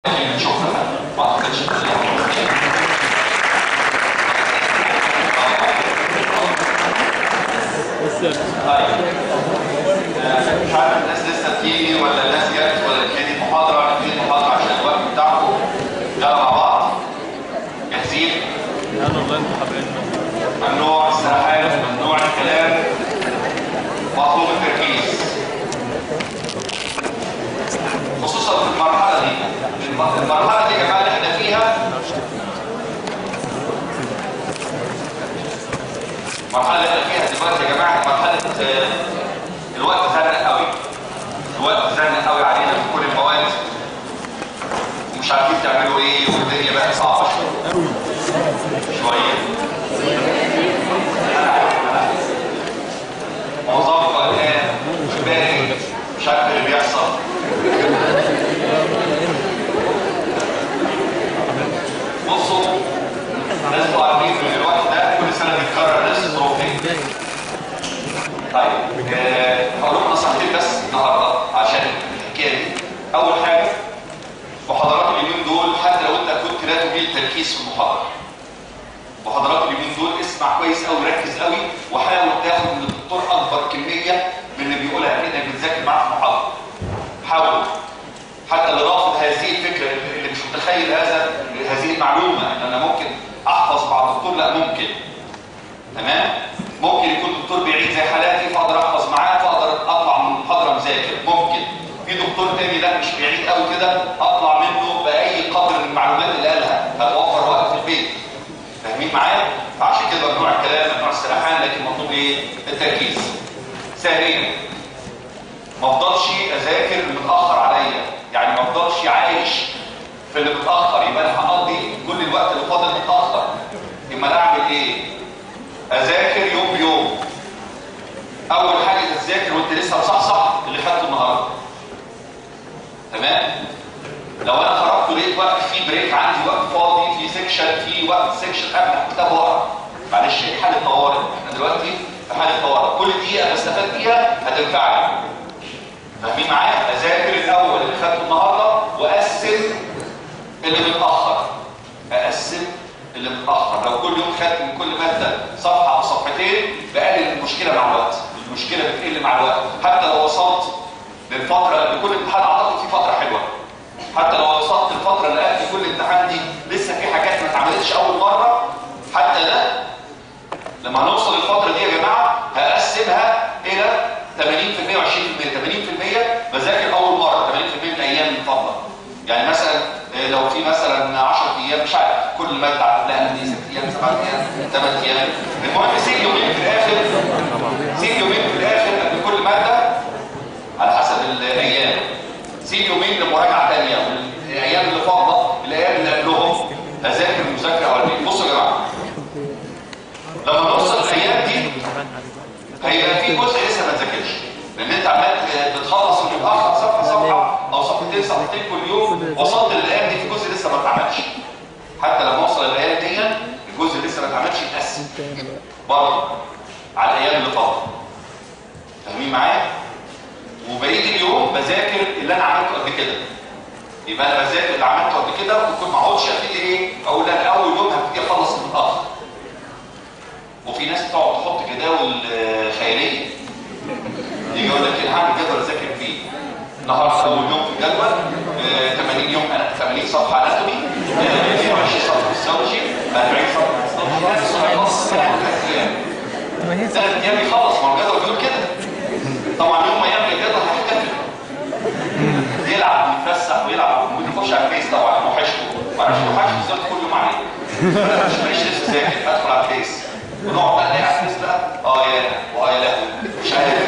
اللي بتشوفها ما اعتقدش طيب آه، مش عارف الناس لسه بتيجي ولا الناس جت ولا نبتدي المحاضره نبتدي المحاضره عشان الوقت بتاعكم يلا مع بعض جاهزين؟ انا والله انتوا حابيننا ممنوع السرحان ممنوع الكلام مطلوب التركيز خصوصا في المرحله دي المرحله دي يا جماعه اللي احنا فيها المرحله اللي احنا فيها دلوقتي يا جماعه مرحله آه، الوقت زنق قوي الوقت زنق قوي علينا في كل المواد ومش عارفين تعملوا ايه والدنيا بقت صعبه شويه شويه معظمكم قلقان وبارد مش عارف ايه اللي بيحصل بصوا الناس انتوا عارفين ان الوقت ده كل سنه بيتكرر نفس الظروف دي طيب آه، هقول لكم نصيحتين بس النهارده عشان الحكايه دي اول حاجه محاضرات اليومين دول حتى لو انت كنت لا تجيد التركيز في المحاضره محاضرات اليومين دول اسمع كويس قوي ركز قوي وحاول تاخد من الدكتور اكبر كميه من اللي بيقولها كده بتذاكر معاه في المحاضره حاول حتى اللي رافض هذه الفكره اللي مش متخيل هذا هذه المعلومه ان انا ممكن احفظ مع الدكتور لا ممكن تمام ممكن يكون الدكتور بعيد زي حالاتي فاقدر احفظ معاه فاقدر اطلع من المحاضره مذاكر ممكن في دكتور تاني لا مش بعيد قوي كده اطلع منه باي قدر من المعلومات اللي قالها هتوفر وقت في البيت فاهمين معايا فعشان كده ممنوع الكلام ممنوع السرحان لكن مطلوب ايه التركيز ثانيا ما افضلش اذاكر اللي متاخر عليا يعني ما افضلش عايش في اللي متاخر يبقى انا هقضي كل الوقت اللي فاضل متاخر اما انا اعمل ايه اذاكر يوم بيوم اول حاجه تذاكر وانت لسه مصحصح اللي خدته النهارده تمام لو انا خرجت ولقيت وقت فيه بريك عندي وقت فاضي في سيكشن في وقت سيكشن افتح كتاب واقرا معلش دي حاله طوارئ احنا دلوقتي في حاله طوارئ كل دقيقه بستفاد بيها هتنفعني فاهمين معايا اذاكر الاول اللي خدته النهارده واقسم اللي متاخر اقسم اللي متاخر لو كل يوم خدت من كل ماده صفحه او صفحتين بقلل المشكله مع الوقت المشكله بتقل مع الوقت حتى لو وصلت للفتره لكل امتحان اعتقد في فتره حلوه حتى لو وصلت الفتره اللي قبل كل امتحان دي لسه في حاجات ما اتعملتش اول مره حتى ده لما هنوصل الفتره دي يا جماعه هقسمها الى 80% و20% 80% بذاكر اول مره 80% من الايام المفضله يعني مثلا آه، لو في مثلا 10 ايام مش عارف كل ماده قبلها دي 6 ايام 7 ايام 8 ايام المهم سيب يومين في الاخر سيب يومين في الاخر قبل كل ماده على حسب الايام سيب يومين لمراجعه ثانيه الايام اللي فاضله الايام اللي قبلهم هذاكر مذاكره اولانيه بصوا يا جماعه لما نوصل الايام دي هيبقى في جزء لسه ما اتذاكرش لان انت عمال بتخلص متاخر صفحه صفحه او صفحتين صفحتين كل يوم وصلت للايام دي في جزء لسه ما اتعملش حتى لما اوصل الايام دي الجزء اللي لسه ما اتعملش يتقسم برضه على الايام اللي فاضله فاهمين معايا وبقيه اليوم بذاكر اللي انا عملته قبل كده يبقى انا بذاكر اللي عملته قبل كده وكنت ما اقعدش ابتدي ايه اقول انا اول يوم هبتدي اخلص المتاخر وفي ناس بتقعد تحط جداول آه، خياليه يجي يقول لك انا هعمل جدول اذاكر فيه النهارده اول يوم في الجدول آه، 80 يوم انا 80 صفحه اناتومي آه، 22 صفحه فيسيولوجي 40 صفحه هيستولوجي ناس هيخلص ثلاث ايام ثلاث ايام يخلص ما هو الجدول بيقول كده طبعا يوم ما يعمل الجدول هيحتفل يلعب ويتفسح ويلعب ممكن يخش على الفيس طبعا وحشته معرفش وحشته بالظبط كل يوم عليه مش ماليش لسه ذاكر ادخل على الفيس ونقعد بقى نلاقي على الفيس بقى اه يا واه يا لهوي مش عارف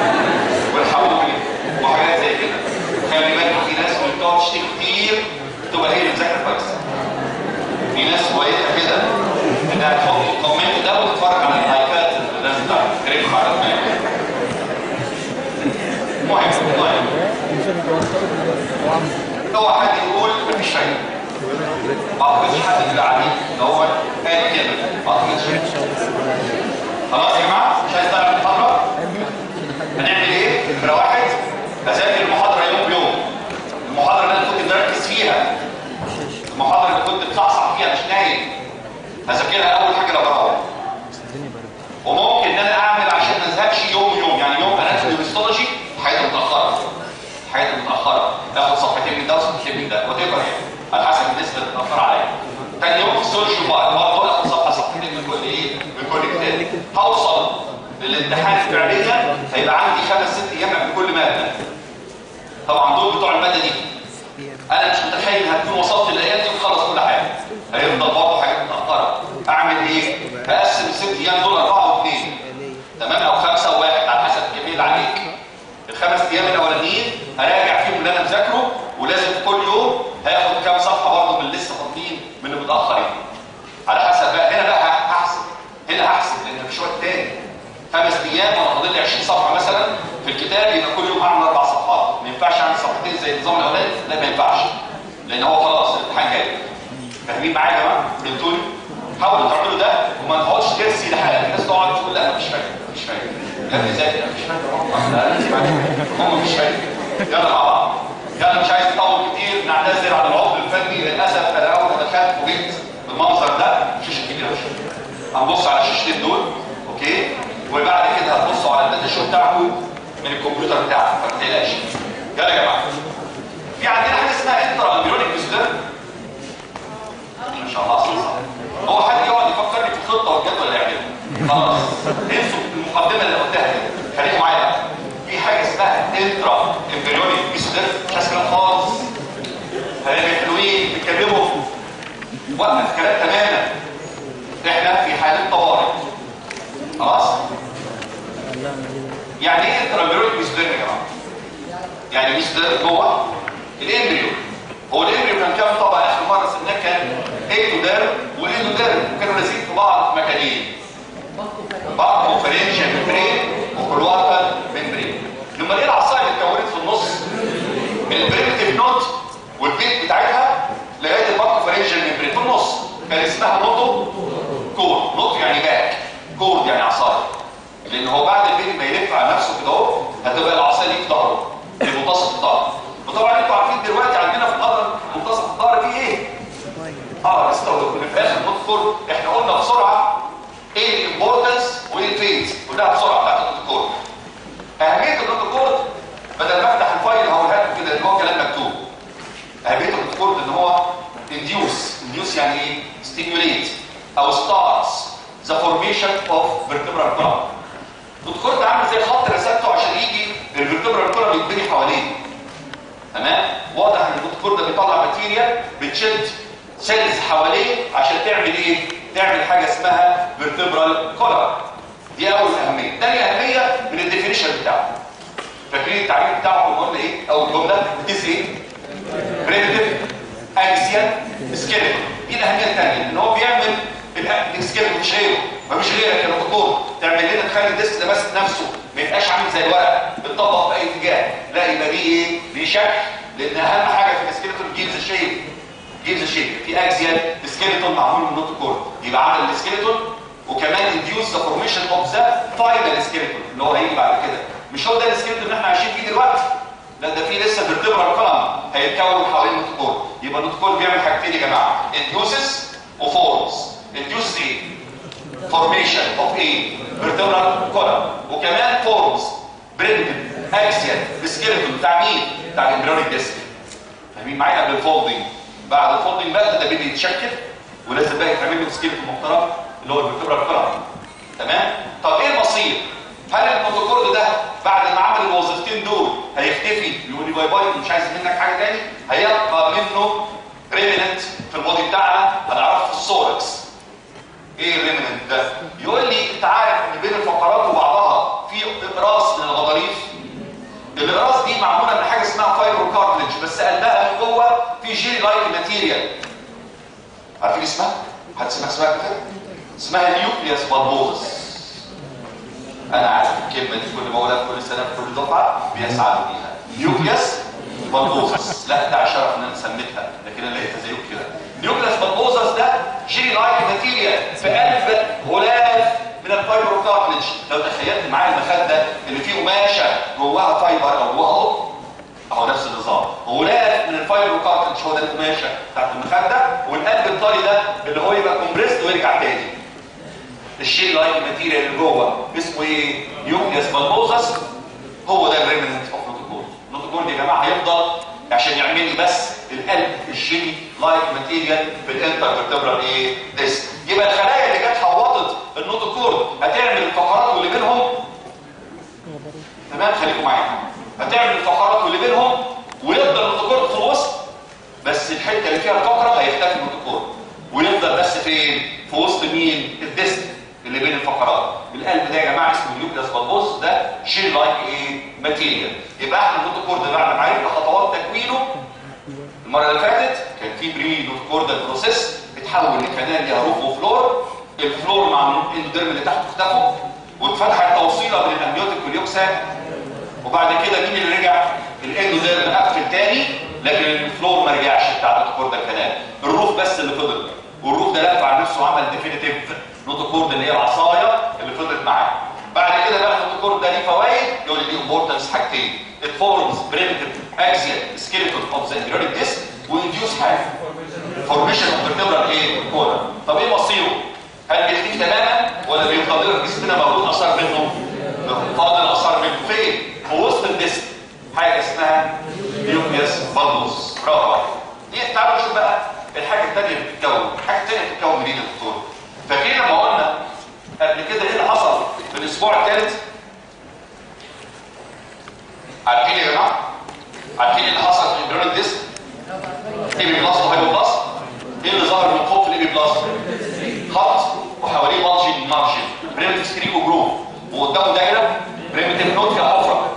والحول وحاجات زي كده خلي بالك في ناس اللي بتقعد تشتكي كتير تبقى هي اللي مذاكره كويس في ناس كويسه كده انها تحط الكومنت ده وتتفرج على الايباد اللي لازم تقريبا على دماغك مهم مهم هو حد يقول مفيش فايده ما اعتقدش حد اللي عليه اللي هو قال كده ما اعتقدش خلاص يا جماعه مش عايز تعمل محاضره هنعمل ايه نمره واحد اذاكر المحاضره يوم بيوم المحاضره اللي انا كنت مركز فيها فيها مش نايم هذاكرها اول حاجه لو بروح وممكن ان انا اعمل عشان ما ازهقش يوم يوم يعني يوم اناتومي وهيستولوجي حاجه متاخره حاجه متاخره اخد صفحتين من ده وصفحتين من ده وات يعني على حسب النسبه اللي متاخره عليا تاني يوم هيستولوجي برضه اخد صفحه صفحتين من كل ايه من كل كتاب هوصل للامتحان فعليا هيبقى عندي خمس ست ايام من كل ماده طبعا دول بتوع الماده دي انا مش متخيل هتكون وصلت للايام دي وخلص كل حاجه هيفضل برضه حاجات متاخره اعمل ايه اقسم الست ايام دول اربعه واثنين تمام او خمسه وواحد على حسب الكميه اللي عليك الخمس ايام الاولانيين هراجع فيهم اللي انا مذاكره ولازم كل يوم هاخد كام صفحه برضه من اللي لسه فاضيين من المتاخرين على حسب بقى هنا بقى هحسب هنا هحسب لان مفيش وقت تاني خمس ايام وانا فاضل لي 20 صفحه مثلا في الكتاب يبقى كل يوم هعمل اربع صفحات ما ينفعش اعمل صفحتين زي النظام الاولاني لا ما ينفعش لان هو خلاص الامتحان جاي فاهمين معايا يا جماعه فهمتوني حاولوا تعملوا ده وما تقعدش ترسي لحالك الناس تقعد تقول لا مفيش فايده مفيش فايده يا ابني ذاكر مفيش فايده هم مفيش فايده يلا مع بعض يلا مش عايز تطول كتير نعتذر عن العضو الفني للاسف انا اول ما دخلت وجيت بالمنظر ده شاشه كبيره مش هنبص على الشاشتين دول اوكي وبعد كده هتبصوا على الداتا شو بتاعكم من الكمبيوتر بتاعك ما تقلقش يلا يا جماعه في عندنا حاجه اسمها انترا امبريونيك ديسبلير ما شاء الله اصلا هو حد يقعد يفكرني في الخطه والجدول اللي يعمله خلاص انسوا المقدمه اللي قلتها دي خليكم معايا بقى. في حاجه اسمها انترا امبريونيك ديسبلير مش عايز كلام خالص هنبقى حلوين بيتكلموا وقف كلام تماما احنا في حاله طوارئ خلاص يعني ايه انتراميروليك ميسودير يا جماعه يعني ميسودير جوه الامبريو هو الامبريو كان كام طبقه اخر مره سناه كان اكتودير واندودير وكانوا لازقين في بعض مكانين بعض كونفرنشال ممبرين وكلواتال ممبرين لما ايه العصايه اللي اتكونت في النص من البريمتيف نوت والبيت بتاعتها لغايه الباك كونفرنشال ممبرين في النص كان اسمها نوتو كور نوت يعني باك كورد يعني عصايه لان هو بعد البيت ما يلف على نفسه كده اهو هتبقى العصايه دي في ظهره في منتصف الظهر وطبعا انتوا عارفين دلوقتي عندنا في الظهر منتصف الظهر فيه ايه؟ اه استوعبوا في الاخر ندخل احنا قلنا بسرعه ايه الامبورتنس وايه الفيز كلها بسرعه بتاعت النوتوكورد اهميه النوتوكورد بدل ما افتح الفايل هقولها لكم كده ان هو كلام مكتوب اهميه النوتوكورد ان هو انديوس انديوس يعني ايه؟ ستيموليت او ستارز ذا فورميشن اوف فيرتبرال كولم النوتوكورد عامل زي خط رسمته عشان يجي الفيرتبرال كولم يتبني حواليه تمام واضح ان النوتوكورد ده بيطلع ماتيريال بتشد سيلز حواليه عشان تعمل ايه تعمل حاجه اسمها فيرتبرال كولم دي اول اهميه ثاني اهميه من الديفينيشن بتاعه فاكرين التعريف بتاعه كنا قلنا ايه اول جمله از ايه بريمتيف اكسيال سكيلتون دي الاهميه الثانيه ان هو بيعمل السكيلتون مش غيره مفيش غيرك يا دكتور تعمل لنا تخلي الديسك ده ماسك نفسه ما يبقاش عامل زي الورق بتطبق في اي اتجاه لا يبقى ليه ايه ليه شكل لان اهم حاجه في السكيلتون جيفز شيب جيفز شيب في اكسيال سكيلتون معمول من نوت كورد يبقى عمل السكيلتون وكمان انديوس ذا فورميشن اوف ذا فاينل سكيلتون اللي هو هيجي بعد كده مش هو ده السكيلتون اللي احنا عايشين فيه دلوقتي لا ده في لسه فيرتبرال كولم هيتكون حوالين النوت كورد يبقى النوت كورد بيعمل حاجتين يا جماعه انديوسز وفورمز انديوسز ايه فورميشن اوف ايه فيرتبرال كولم وكمان فورمز بريمتيف اكسيال سكيلتون بتاع مين بتاع الامبريونيك ديسك فاهمين معايا قبل الفولدنج بعد الفولدنج بقى ده بيبدا يتشكل ولازم بقى يتعمل له سكيلتون محترم اللي هو الفيرتبرال كولم تمام طب ايه المصير هل البروتوكول ده بعد ما عمل الوظيفتين دول هيختفي يقول لي باي باي مش عايز منك حاجه تاني هيبقى منه ريمننت في البودي بتاعنا هنعرفه في السوركس ايه الريمننت ده يقول لي انت عارف ان بين الفقرات وبعضها في اقراص من الغضاريف الاقراص دي معموله من حاجه اسمها فايبرو كارتلج بس قلبها من جوه في جيلي لايك ماتيريال عارفين اسمها حد سمع اسمها كده اسمها نيوكليوس بالبوزس انا عارف الكلمه دي كل ما اقولها كل سنه في كل دفعه بيسعدوا بيها نيوكليوس بالبوزس لا ده شرف ان انا سميتها لكن انا لقيتها زيه كده نيوكليوس بالبوزس ده جيلي لايك ماتيريال في قلب غلاف من الفايبرو كارتلج لو تخيلت معايا المخده اللي فيه قماشه جواها فايبر او جواها قطن اهو نفس النظام وغلاف من الفايبر كارتج هو ده القماشه بتاعت المخده والقلب الطري ده اللي هو يبقى كومبريست ويرجع تاني الشيل لايك ماتيريال اللي جوه اسمه ايه نيوكليوس بالموزس هو ده الريمننت اوف نوتوكورد النوتوكورد يا جماعه هيفضل عشان يعمل لي بس القلب الشيلي لايك ماتيريال في الانتر فيرتبرال ايه ديسك يبقى الخلايا اللي جت حوطت النوتوكورد هتعمل الفقرات واللي بينهم تمام خليكم معايا هتعمل الفقرات واللي بينهم ويفضل النوتوكورد في الوسط بس الحته اللي فيها الفقره هيختفي النوتوكورد ويفضل بس فين في وسط مين الديسك اللي بين الفقرات القلب ده يا جماعه اسمه نيوكليوس بالبوس ده شيل لايك ايه ماتيريال يبقى احنا النوتوكورد بعد ما عرفنا خطوات تكوينه المره اللي فاتت كان في بري نوتوكوردال بروسيس اتحول لكنال ليها روف وفلور الفلور مع الاندرم اللي تحته اختفوا واتفتحت توصيله بين الامنيوتيك واليوكساك وبعد كده مين اللي رجع الاندوديرم قفل تاني لكن الفلور ما رجعش بتاع النوتوكورد الكنال الروف بس اللي فضل والروف ده لف على نفسه وعمل ديفينيتيف نوتوكورد اللي هي العصايه اللي فضلت معاه بعد كده بقى النوتوكورد ده ليه فوائد يقول لي ليه امبورتنس حاجتين it forms primitive axial skeleton of the embryonic disc وينديوس حاجه formation of vertebral ايه كولا طب ايه مصيره هل بيختفي تماما ولا بيفضل لنا في جسمنا موجود اثار منه فاضل اثار منه فين في وسط الديسك حاجه اسمها نيوكليوس بالبوس برافو عليك دي تعالوا نشوف بقى الحاجه الثانيه اللي بتتكون الحاجه الثانيه بتتكون منين يا دكتور فاكرين لما قلنا قبل كده ايه اللي حصل في الاسبوع الثالث عارفين يا جماعه عارفين ايه اللي حصل في الامبريونيك ديسك ايبي بلاست وهايبو بلاست ايه اللي ظهر من فوق في الايبي بلاست خط وحواليه مارجن مارجن بريمتيف ستريك وجروف وقدامه دايره بريمتيف نوت فيها حفره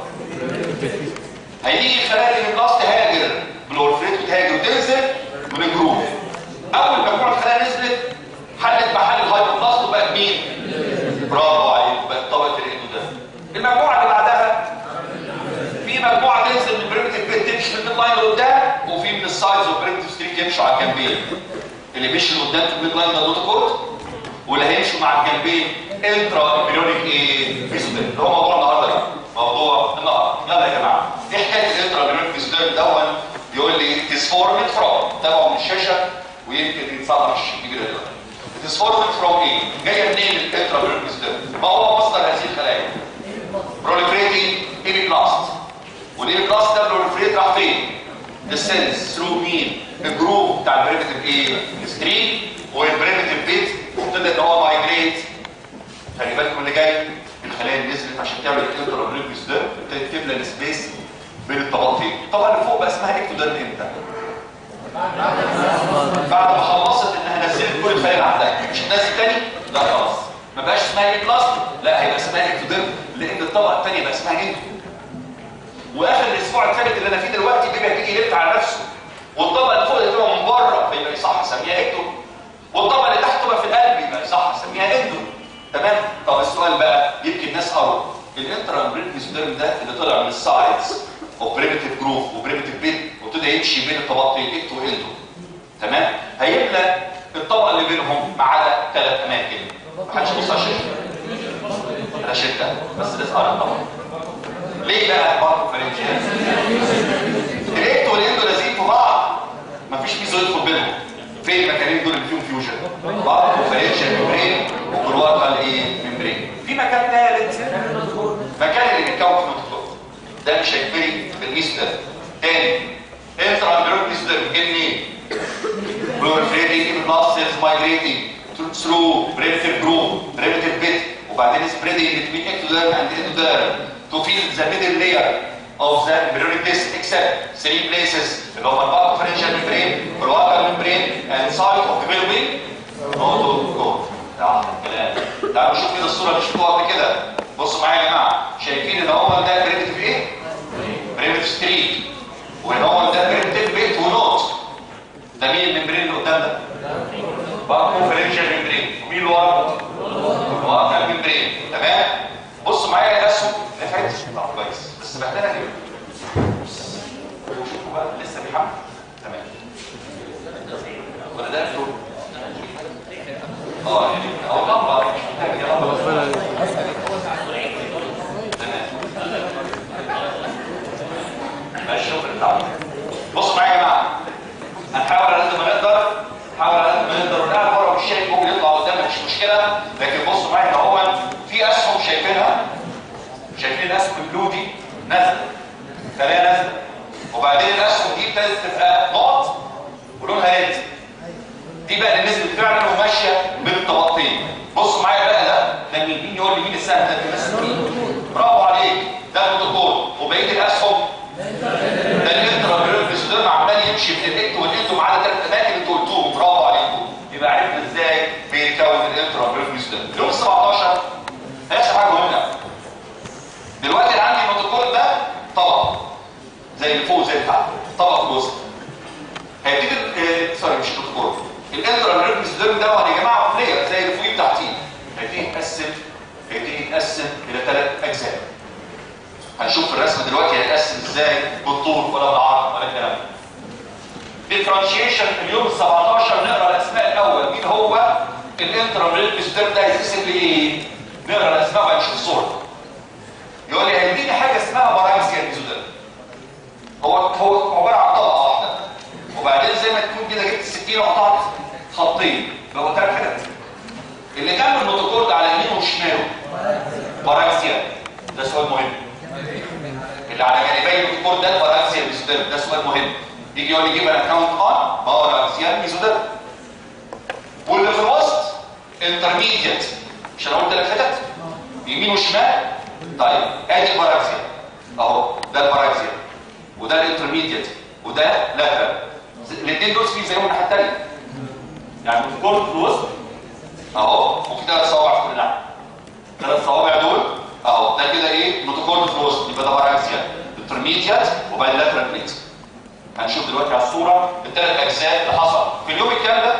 هيجي خلايا الايبي بلاست تهاجر بالورفريت بتهاجر وتنزل من الجروف اول مجموعه خلايا نزلت حلت محل الهايبو بلاست وبقت مين برافو عليك بقت طبقه الاندوديرم المجموعه اللي بعدها في مجموعه تنزل من بريمتيف بيت تمشي في الميد لاين لقدام وفي من السايدز والبريمتيف ستريك يمشوا على الجنبين اللي مشي لقدام في الميد لاين ده نوتوكورد واللي هيمشوا مع الجنبين انترا امبريونيك ايه فيزودير اللي هو موضوع النهارده ده موضوع النهارده يلا يا جماعه ايه حكايه الانترا امبريونيك فيزودير دون يقول لي تسفورمد فروم تابعوا من الشاشه ويمكن يتصلح الشيء كبير دلوقتي تسفورمد فروم ايه جايه منين الانترا امبريونيك فيزودير ما هو مصدر هذه الخلايا proliferating epiblast والايبي بلاست ده بروليفريت راح فين؟ descends through مين؟ الجروب بتاع البريمتيف ايه؟ ستريك والبريمتيف بيت وابتدى ان هو مايجريت خلي بالكم اللي جاي الخلايا اللي نزلت عشان تعمل الانترا بريمتيف ده ابتدت تملى السبيس بين الطبقتين الطبقه اللي فوق بقى اسمها اكتوديرم امتى؟ بعد ما خلصت انها نزلت كل الخلايا اللي عندها مش هتنزل تاني؟ لا خلاص ما بقاش اسمها ايه بلاست لا هيبقى اسمها اكتوديرم لان الطبقه الثانيه بقى اسمها اندو واخر الاسبوع الثالث اللي انا فيه دلوقتي بيبقى يجي يلف على نفسه والطبقه اللي فوق تبقى من بره فيبقى يصح اسميها اكتو والطبقه اللي تحت تبقى في القلب يبقى يصح اسميها اندو تمام طب السؤال بقى يمكن الناس قروا الانترا بريمتيف ده اللي طلع من السايدز اوف بريمتيف جروف وبريمتيف بيت وابتدى يمشي بين الطبقتين اكتو واندو تمام هيملى الطبقه اللي بينهم ما عدا ثلاث اماكن ما حدش يبص على الشاشه انا شلتها بس لازم اقرا طبعا ليه بقى برضه فرنجيات الاكتو والاندو لازقين في بعض مفيش ميزو يدخل بينهم فين المكانين دول اللي فيهم فيوجن برضه فرنجيال ممبرين وجلواتال ايه ممبرين في مكان ثالث مكان اللي بيتكون في النوتوكورد ده مش هيكفي بالميزو ده تاني انترا امبريوك ميزو ده جه منين proliferating in blood cells migrating through primitive groove primitive bit وبعدين spreading between ectoderm and endoderm to fill the middle layer of the embryonic disc except three places اللي هم الباكوفرنشال membrane cloacal membrane and site of developing notochord ده احلى الكلام تعالوا نشوف كده الصوره اللي شفتوها قبل كده بصوا معايا يا جماعه شايفين ان هو ده بريمتيف ايه؟ بريمتيف ستريك وان هو ده بريمتيف بيت ونوت ده مين الممبرين اللي قدام ده؟ باكوفرنشال ممبرين ومين اللي ورا؟ ورا الممبرين تمام؟ بصوا معايا الاسهم نفعت طب كويس بس بهدلها كده شوفوا بقى لسه بيحمل تمام ولا ده فلوس اه يعني او طبعا تمام ماشي شكرا مشكله لكن بصوا معايا هنا هو في اسهم شايفينها شايفين الاسهم البلو دي نازله خلايا نازله وبعدين الاسهم دي ابتدت تبقى نقط ولونها ريد دي بقى اللي نزلت فعلا وماشيه بالطبقتين بصوا معايا بقى ده ده مين مين يقول لي مين السهم ده بيمثل مين برافو عليك ده البروتوكول وبقيه الاسهم ده الانترا بيرفيسوديرم عمال يمشي من الاكت والاكتو معانا ثلاث اماكن انتوا قلتوهم برافو عليكم يبقى عرفنا ازاي بيتكون الانترا بيرفيسوديرم يوم 17 هيحصل حاجه مهمه دلوقتي اللي عندي البروتوكول ده طبق زي اللي فوق زي اللي تحت طبق وسط هيبتدي ال- سوري مش البروتوكول الانترا بيرفيسوديرم ده يا جماعه بلاير زي اللي فوقيه تحتيه هيبتدي يتقسم هيبتدي يتقسم الى ثلاث اجزاء هنشوف في الرسم دلوقتي هيتقسم ازاي بالطول ولا بالعرض ولا الكلام ده ديفرنشيشن اليوم 17 نقرا الاسماء الاول مين هو الانتراميل ستير ده يتقسم لايه نقرا الاسماء وهنشوف الصوره يقول لي هيديني حاجه اسمها باراكسيا ميزوديرم هو هو عباره عن طبقه واحده وبعدين زي ما تكون كده جبت السكينه وقطعت خطين بقوا ثلاث حتت اللي كان البروتوكول ده على يمينه وشماله باراكسيا ده سؤال مهم اللي على جانبي الكور ده باراكسيا ميزوديرم ده سؤال مهم يجي يقول لي جيب انا كاونت اون باراكسيا ميزوديرم واللي في الوسط انترميديت مش انا قلت لك حتت يمين وشمال طيب ادي الباراكسيا اهو ده الباراكسيا وده الانترميديت وده لاترال الاثنين دول في زيهم الناحيه الثانيه يعني الكور في الوسط اهو وفي ثلاث صوابع في كل ناحيه ثلاث صوابع دول اهو ده كده ايه بروتوكول في الوسط يبقى ده باراكسيا انترميديت وبعدين لاترال بليت هنشوف دلوقتي على الصوره الثلاث اجزاء اللي حصل في اليوم الكام ده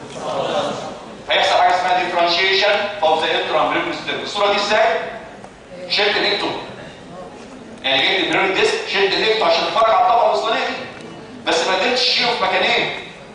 هيحصل حاجه اسمها ديفرنشيشن اوف ذا انترام ريبريستيف الصوره دي ازاي شد الاكتو يعني جبت البريل ديسك شد الاكتو عشان تتفرج على الطبقه الوسطانيه دي بس ما قدرتش تشيله في مكانين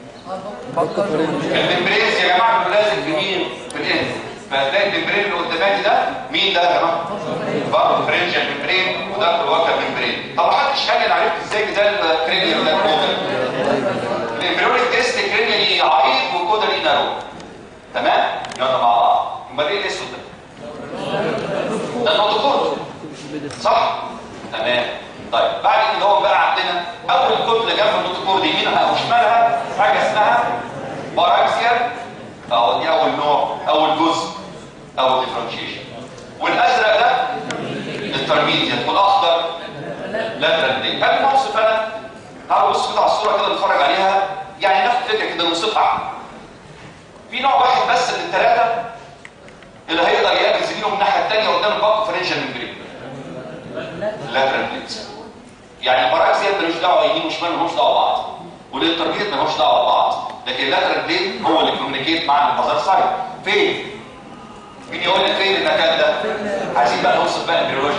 الممبرينز يا جماعه بيبقى لازم في مين في الاند فهتلاقي الممبرين اللي قدامك ده مين ده يا جماعه برضه فرنجال ممبرين وده الواكر ممبرين طب محدش قال لي عرفت ازاي ده الكرينيال وده الكودر الامبريونيك ديسك كرينيالي عريض وكودري نارو تمام يلا مع بعض امال ايه الاسود ده ده البروتوكول صح تمام طيب بعد كده هو بقى عندنا اول كتله جنب البروتوكول دي يمينها او شمالها حاجه اسمها باراكسيا اهو دي اول نوع اول جزء اول ديفرنشيشن والازرق ده الترميديت والاخضر لاترال دي قبل ما اوصف انا تعالوا بصوا كده على الصوره كده نتفرج عليها يعني ناخد فكره كده نوصفها في نوع واحد بس من الثلاثه اللي هيقدر يقابل زميله من الناحيه الثانيه قدام الباك فرنجال ممبرين لاترال بليت يعني الباراكسيا ملوش دعوه يمين وشمال ملوش دعوه ببعض والانترميديت ملوش دعوه ببعض لكن اللاترال بليت هو اللي كوميونيكيت مع البازار سايد فين مين يقول لك فين المكان ده عايزين بقى نوصف بقى البيولوجي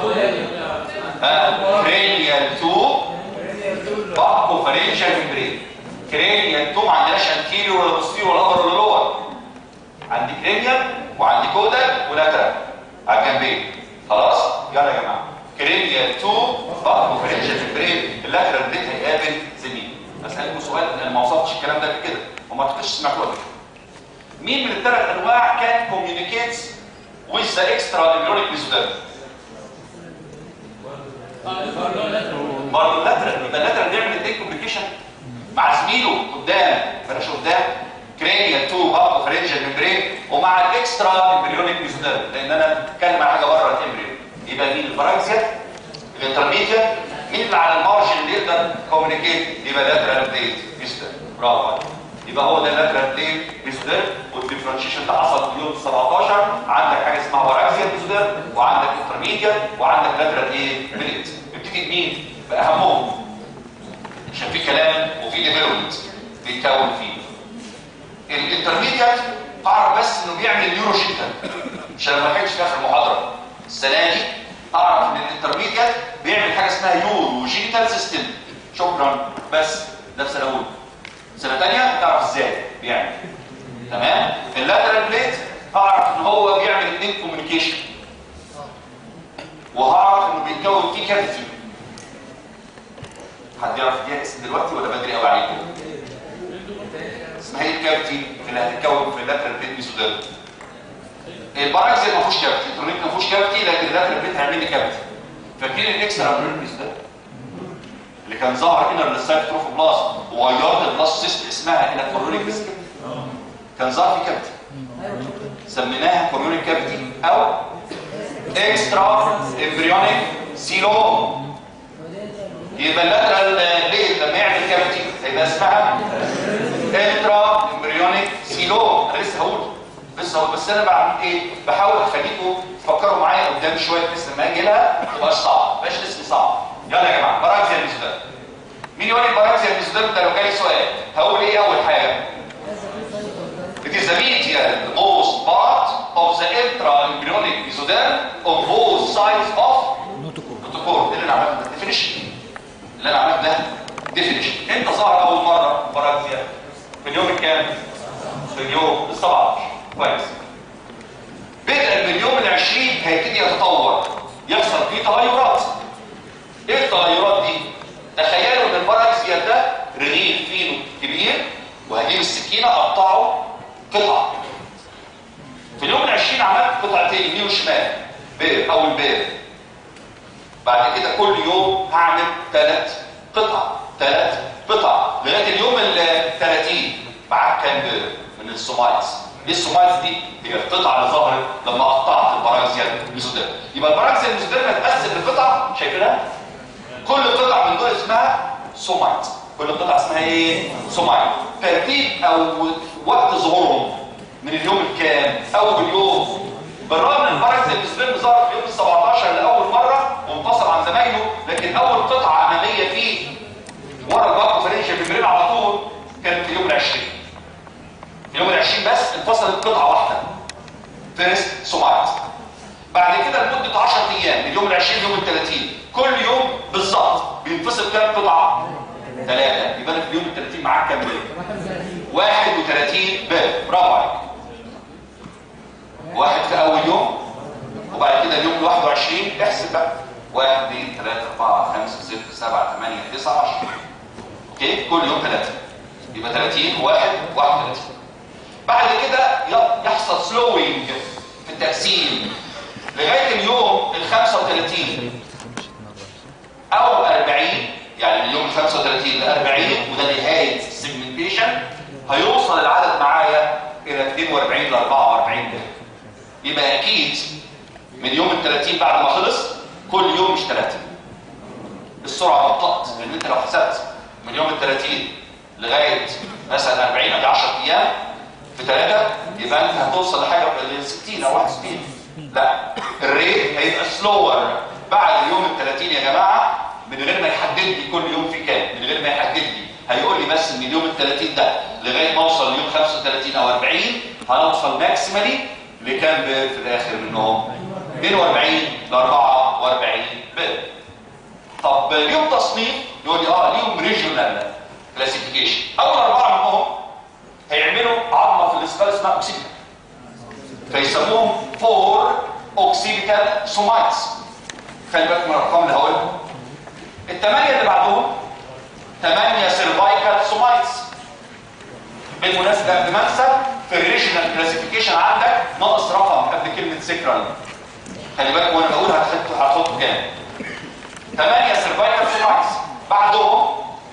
ها كرينيال 2 باكو فرنجال ممبرين كرينيال 2 ما عندناش انتيريور ولا بوستيريور ولا ابر ولا لور عندي كرينيال وعندي كودال ولاترال على الجنبين خلاص يلا يا جماعه كرينيال 2 باكو فرنجال ممبرين اللاترال بليت هيقابل زميل اسالكم سؤال انا ما وصفتش الكلام ده قبل كده وما اعتقدش سمعتوه قبل كده مين من الثلاث انواع كان كوميونيكيتس with the extra embryonic mesoderm برضه اللاترال يبقى اللاترال بيعمل اثنين كوميونيكيشن مع زميله قدام بلاش قدام كرينيال 2 باكو فرنجال ممبرين ومع الاكسترا امبريونيك ميزوديرم لان انا بتكلم عن حاجه بره الامبريون يبقى مين البراكسيا الانترميديا مين اللي على المارجن اللي يقدر كوميونيكيت يبقى لاترال بليت ميزوديرم برافو عليك يبقى هو ده اللاترال بليت ميزوديرم والديفرنشيشن ده حصل في يوم 17 عندك حاجه اسمها باراكسيا ميزوديرم وعندك انترميديا وعندك لاترال ايه بليت نبتدي بمين باهمهم عشان في كلام وفي ديفلوبمنت بيتكون فيه الانترميديات اعرف بس انه بيعمل نيوروجينيتال عشان ما لحقتش في اخر المحاضره السنه دي اعرف ان الانترميديات بيعمل حاجه اسمها يوروجينيتال سيستم شكرا بس ده في سنه اولى سنه ثانيه تعرف ازاي بيعمل تمام اللاترال بليت اعرف ان هو بيعمل اثنين كوميونيكيشن وهعرف انه بيتكون فيه كافيتي حد يعرف دي اسم دلوقتي ولا بدري قوي عليكم اسمها ايه الكافيتي اللي هتتكون في اللاترال بليت ميزوديرم الباراكزيال ما فيهوش كافيتي الترونيك ما فيهوش كافيتي لكن ده تربيت هيعمل لي كافيتي فاكرين الاكسترا امبريوليك ده اللي كان ظهر هنا للسايت تروفوبلاست وغيرت البلاست سيست اسمها الى كورونيك ديسك كان ظهر في كافيتي سميناها كورونيك كافيتي او اكسترا امبريونيك سيلوم يبقى اللاترال ليه لما يعمل كافيتي هيبقى اسمها انترا امبريونيك سيلوم انا لسه هقول لسه هقول بس انا بعمل ايه بحاول اخليكم تفكروا معايا قدام شويه بحيث لما اجي لها ما تبقاش صعب ما يبقاش اسمي صعب يلا يا جماعه باراكسيا الميزودام مين يقول لي باراكسيا الميزودام ده لو جالي سؤال هقول ايه اول حاجه It is the medial most part of the intra-embryonic mesoderm on both sides of النوتوكور اللي انا عملته ده definition اللي انا عملته ده definition انت ظهر اول مره باراكسيا في اليوم الكام؟ في اليوم ال 17 كويس بدءا من اليوم ال 20 هيبتدي يتطور يحصل فيه تغيرات ايه التغيرات دي؟ تخيلوا ان الباراكسيا ده رغيف فينو كبير وهجيب السكينه اقطعه قطع في اليوم ال 20 عملت قطعتين يمين وشمال بير اول بير بعد كده كل يوم هعمل ثلاث قطع ثلاث قطع لغايه اليوم ال 30 معاك كام بير من السومايلز دي السومايلز دي هي القطعه اللي ظهرت لما قطعت البراكسيا الميزوديرم يبقى البراكسيا الميزوديرم هتقسم لقطع شايفينها كل قطعه من دول اسمها سومايلز كل قطعه اسمها ايه سومايل ترتيب او وقت ظهورهم من اليوم الكام اول يوم بالرغم ان البراكسيا الميزوديرم ظهر في يوم ال 17 لاول مره وانفصل عن زمايله لكن اول قطعه اماميه فيه ورا الباكو فرنشا بيمرين على طول كانت في اليوم ال 20 في اليوم ال 20 بس انفصلت قطعه واحده فيرست سومايلز بعد كده لمده 10 ايام من اليوم ال 20 ليوم ال 30 كل يوم بالظبط بينفصل كام قطعه؟ ثلاثه يبقى أنا في اليوم ال 30 معاك كام بيت؟ 31 باب برافو عليك واحد في اول يوم وبعد كده اليوم ال 21 احسب بقى 1 2 3 4 5 6 7 8 9 10 اوكي كل يوم ثلاثه يبقى 30 واحد 31 بعد كده ي- يحصل سلوينج في التقسيم لغايه اليوم ال 35 او 40 يعني من اليوم ال 35 ل 40 وده نهايه السيجمنتيشن هيوصل العدد معايا الى 42 ل 44 ده يبقى اكيد من يوم ال 30 بعد ما خلص كل يوم مش 30 السرعه بطأت لان انت لو حسبت من يوم ال 30 لغايه مثلا 40 ادي 10 ايام في ثلاثه يبقى انت هتوصل لحاجه ل 60 او 61 لا الريت هيبقى سلور بعد يوم ال 30 يا جماعه من غير ما يحدد لي كل يوم في كام من غير ما يحدد لي هيقول لي بس من اليوم ال 30 ده لغايه ما اوصل ليوم 35 او 40 هنوصل ماكسيمالي لكام بير في الاخر منهم 42 ل 44 بير طب ليهم تصنيف يقول لي اه ليهم ريجونال كلاسيفيكيشن اول اربعه منهم هيعملوا عظمه في الاسفل اسمها اوكسيبيتال فيسموهم فور اوكسيبيتال سومايتس خلي بالك من الارقام اللي هقولها الثمانيه اللي بعدهم ثمانيه سيرفايكال سومايتس بالمناسبه قبل ما انسى في الريجنال كلاسيفيكيشن عندك ناقص رقم قبل كلمه سيكرال خلي بالك وانا بقول هتحط هتحط كام 8 سيرفايكال سومايتس بعدهم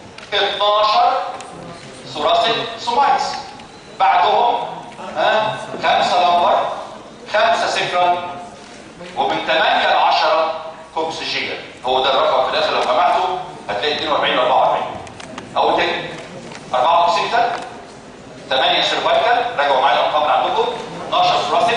12 ثوراسيك سومايتس بعدهم ها خمسه لمبر خمسه سيكرال ومن 8 ل 10 كوكسجيجا هو ده الرقم في الاخر لو جمعته هتلاقي 42 ل 44 اقول تاني 4 كوكسيكتال 8 سيرفايكال راجعوا معايا الارقام اللي عندكم 12 ثوراسيك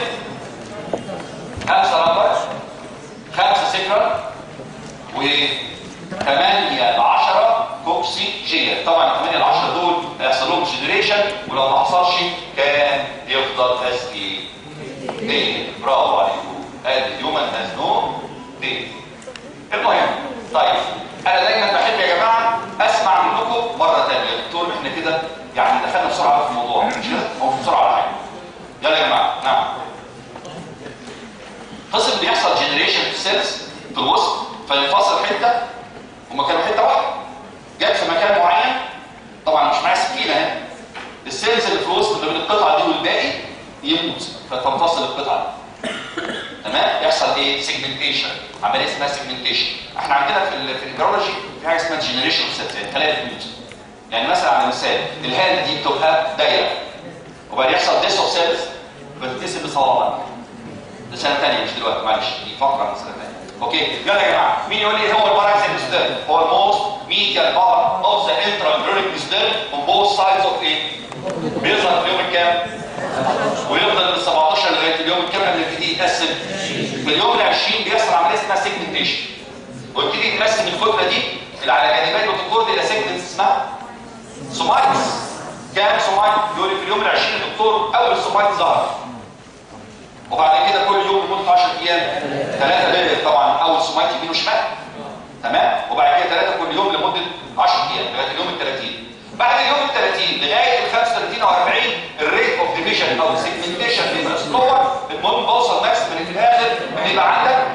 5 لمبر 5 سيكرال و 8 ل 10 كوكسيجيا طبعا 8 ل 10 دول هيحصل لهم جنريشن ولو ما حصلش كان يفضل اس ايه دي برافو عليكم ادي هيومن هاز نو دي المهم طيب انا دايما بحب يا جماعه اسمع منكم مره ثانيه يا دكتور احنا كده يعني دخلنا بسرعه في الموضوع مش كده هو بسرعه على حاجه يلا يا جماعه نعم قسم بيحصل جنريشن في السيلز في الوسط فينفصل حته هما كانوا حته واحده جت في مكان معين طبعا مش معايا سكينه هنا السيلز اللي في الوسط اللي بين القطعه دي والباقي يموت فتنفصل القطعه تمام يحصل ايه سيجمنتيشن عمليه اسمها سيجمنتيشن احنا عندنا في ال في الجرولوجي في حاجه اسمها جنريشن سيلز خلايا البيوت يعني مثلا على مثال الهاند دي بتبقى دايره وبعدين يحصل ديس اوف سيلز بتتقسم لصوابع ده سنه ثانيه مش دلوقتي معلش دي فقره من سنه ثانيه اوكي يلا يا جماعه مين يقول لي إيه هو الباراكسيمستر هو الموست ميديال بار اوف ذا انترا ميستر اون بوث سايدز اوف ايه بيظهر في اليوم الكام ويفضل من 17 لغايه اليوم الكام لما يبتدي يتقسم في اليوم ال 20 بيحصل عمليه اسمها سيجمنتيشن ويبتدي يتقسم الكتله دي اللي على جانبي الكورد الى سيجمنتس اسمها سومايتس كام سومايت يقول لي في اليوم ال 20 يا دكتور اول سومايت ظهر وبعد كده كل يوم لمده 10 ايام ثلاثه بيرد طبعا اول سومايت يمين وشمال تمام وبعد كده ثلاثه كل يوم لمده 10 ايام لغايه اليوم ال 30 بعد اليوم ال 30 لغايه ال 35 او 40 الريت اوف ديفيجن او السيجمنتيشن بيبقى سلور المهم بوصل ماكسيمم في الاخر ان يبقى عندك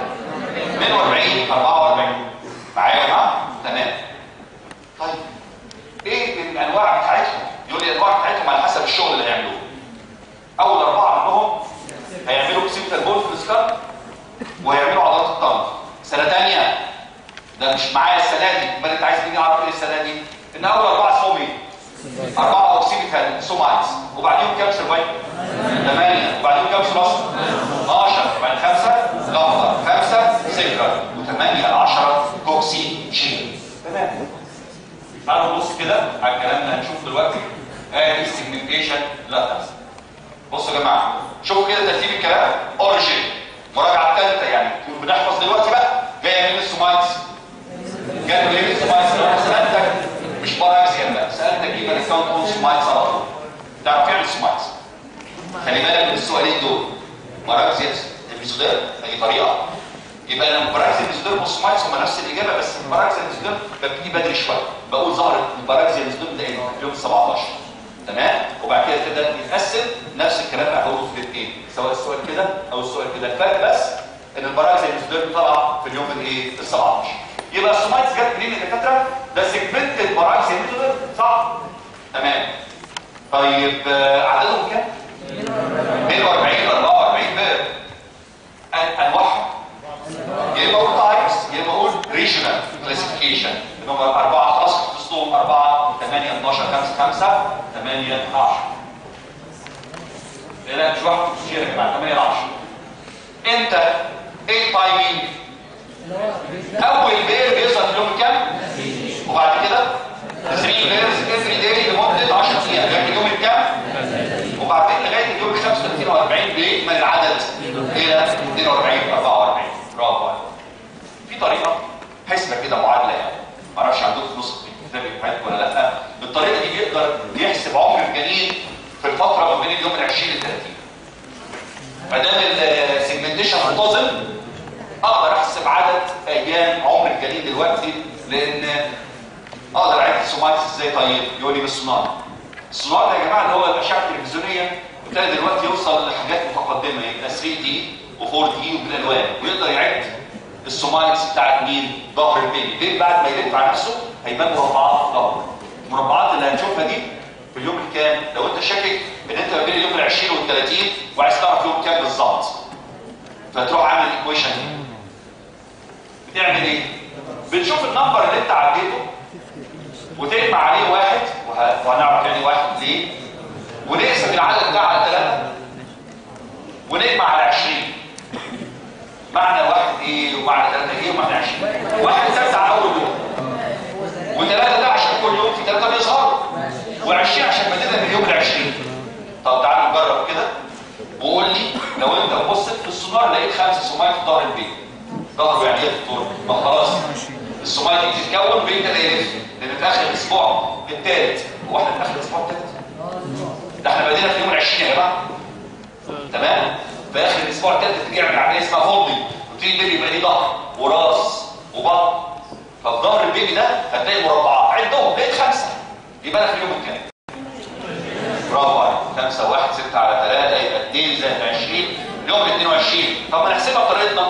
42 44 معايا يا جماعه تمام طيب ايه الانواع بتاعتهم يقول لي الانواع بتاعتهم على حسب الشغل اللي هيعملوه اول اربعه منهم هيعملوا بسيبتال بول في السكار وهيعملوا عضلات الطنب سنه ثانيه ده مش معايا السنه دي امال انت عايز تيجي اعرف ايه السنه دي ان اول اربعه اسمهم ايه اربعه اوكسيبيتال سومايتس وبعدين كام سيرفايف ثمانيه وبعدين كام سلاس 12 وبعدين خمسه لمبر خمسه سكر وثمانيه ل 10 كوكسي شيل تمام تعالوا نبص كده على الكلام اللي هنشوفه دلوقتي ادي السيجمنتيشن لا تحصل بصوا يا جماعه شوفوا كده ترتيب الكلام اوريجين مراجعه ثالثه يعني بنحفظ دلوقتي بقى جايه من السومايتس جايه من السومايتس انا سالتك مش باراكسيا بقى سالتك ايه بقى كاونت اون سومايتس على طول تعرف ايه السومايتس خلي بالك من السؤالين دول باراكسيا الميزودير اي طريقه يبقى انا باراكسيا الميزودير والسومايتس هم نفس الاجابه بس باراكسيا الميزودير ببتدي بدري شويه بقول ظهرت الباراكسيا الميزودير ده يوم 17 تمام وبعد كده تبدا يتقسم نفس الكلام اللي هقوله في الاثنين سواء السؤال كده او السؤال كده الفرق بس ان البراءه زي المسدر طلع في اليوم الايه ال 17 يبقى السومايتس جت منين يا دكاتره ده سيجمنت البراءه زي المسدر صح تمام طيب آه، عددهم كام 42 44 بير أن- انواعهم يا اما اقول تايبس يا اما اقول ريجنال كلاسيفيكيشن ان هم اربعه خلاص حفظتهم اربعه 8 12 5 5 8 10 لا مش واحد كتير يا جماعه 8 10 امتى ايه التايمينج اول بير بيظهر في يوم كام وبعد كده 3 بيرز افري داي لمده 10 ايام لغايه اليوم الكام وبعدين لغايه اليوم 35 و40 بيكمل العدد الى 42 44 برافو عليك. في طريقه حسبه كده معادله يعني ما اعرفش عندكم في نص الكتاب بتاعتكم ولا لا بالطريقه دي بيقدر يحسب عمر الجنين في الفتره ما بين اليوم ال 20 ل 30 ما دام السيجمنتيشن منتظم اقدر احسب عدد ايام عمر الجنين دلوقتي لان اقدر اعد السوماتس ازاي طيب يقول لي بالسونار السونار ده يا جماعه اللي هو الاشعه التلفزيونيه ابتدى دلوقتي يوصل لحاجات متقدمه يبقى 3 دي و4 دي وبالالوان ويقدر يعد السومايتس بتاعت مين ظهر البيبي البيبي بعد ما يلف على نفسه هيبان مربعات في ظهره المربعات اللي هنشوفها دي في اليوم الكام لو انت شاكك ان انت ما بين اليوم ال 20 وال 30 وعايز تعرف يوم كام بالظبط فتروح عامل الايكويشن دي بتعمل ايه بتشوف النمبر اللي انت عديته وتجمع عليه واحد وه- وهنعرف يعني واحد ليه ونقسم العدد ده على ثلاثة ونجمع على 20 معنى واحد ايه ومعنى ثلاثة ايه ومعنى 20 واحد ثابت على اول يوم وثلاثة ده عشان كل يوم في ثلاثة بيظهروا و20 عشان بدينا من اليوم ال 20 طب تعالوا نجرب كده وقول لي لو انت بصيت في السونار لقيت خمسة سومايت في ظهر البيت ظهره يعني ايه يا دكتور؟ ما خلاص السومايت دي تتكون بين ده يلف لان في اخر الاسبوع الثالث هو احنا في اخر الاسبوع الثالث ده احنا بدينا في يوم ال 20 يا جماعه تمام في اخر الاسبوع الثالث تيجي تعمل عمليه اسمها هولدنج وتيجي البيبي يبقى ليه ظهر وراس وبطن ففي ظهر البيبي ده هتلاقي مربعات عدهم لقيت خمسه يبقى انا في اليوم الكام برافو عليك 5 1 6 على 3 يبقى 2 زائد 20 اليوم ال 22 طب ما نحسبها بطريقتنا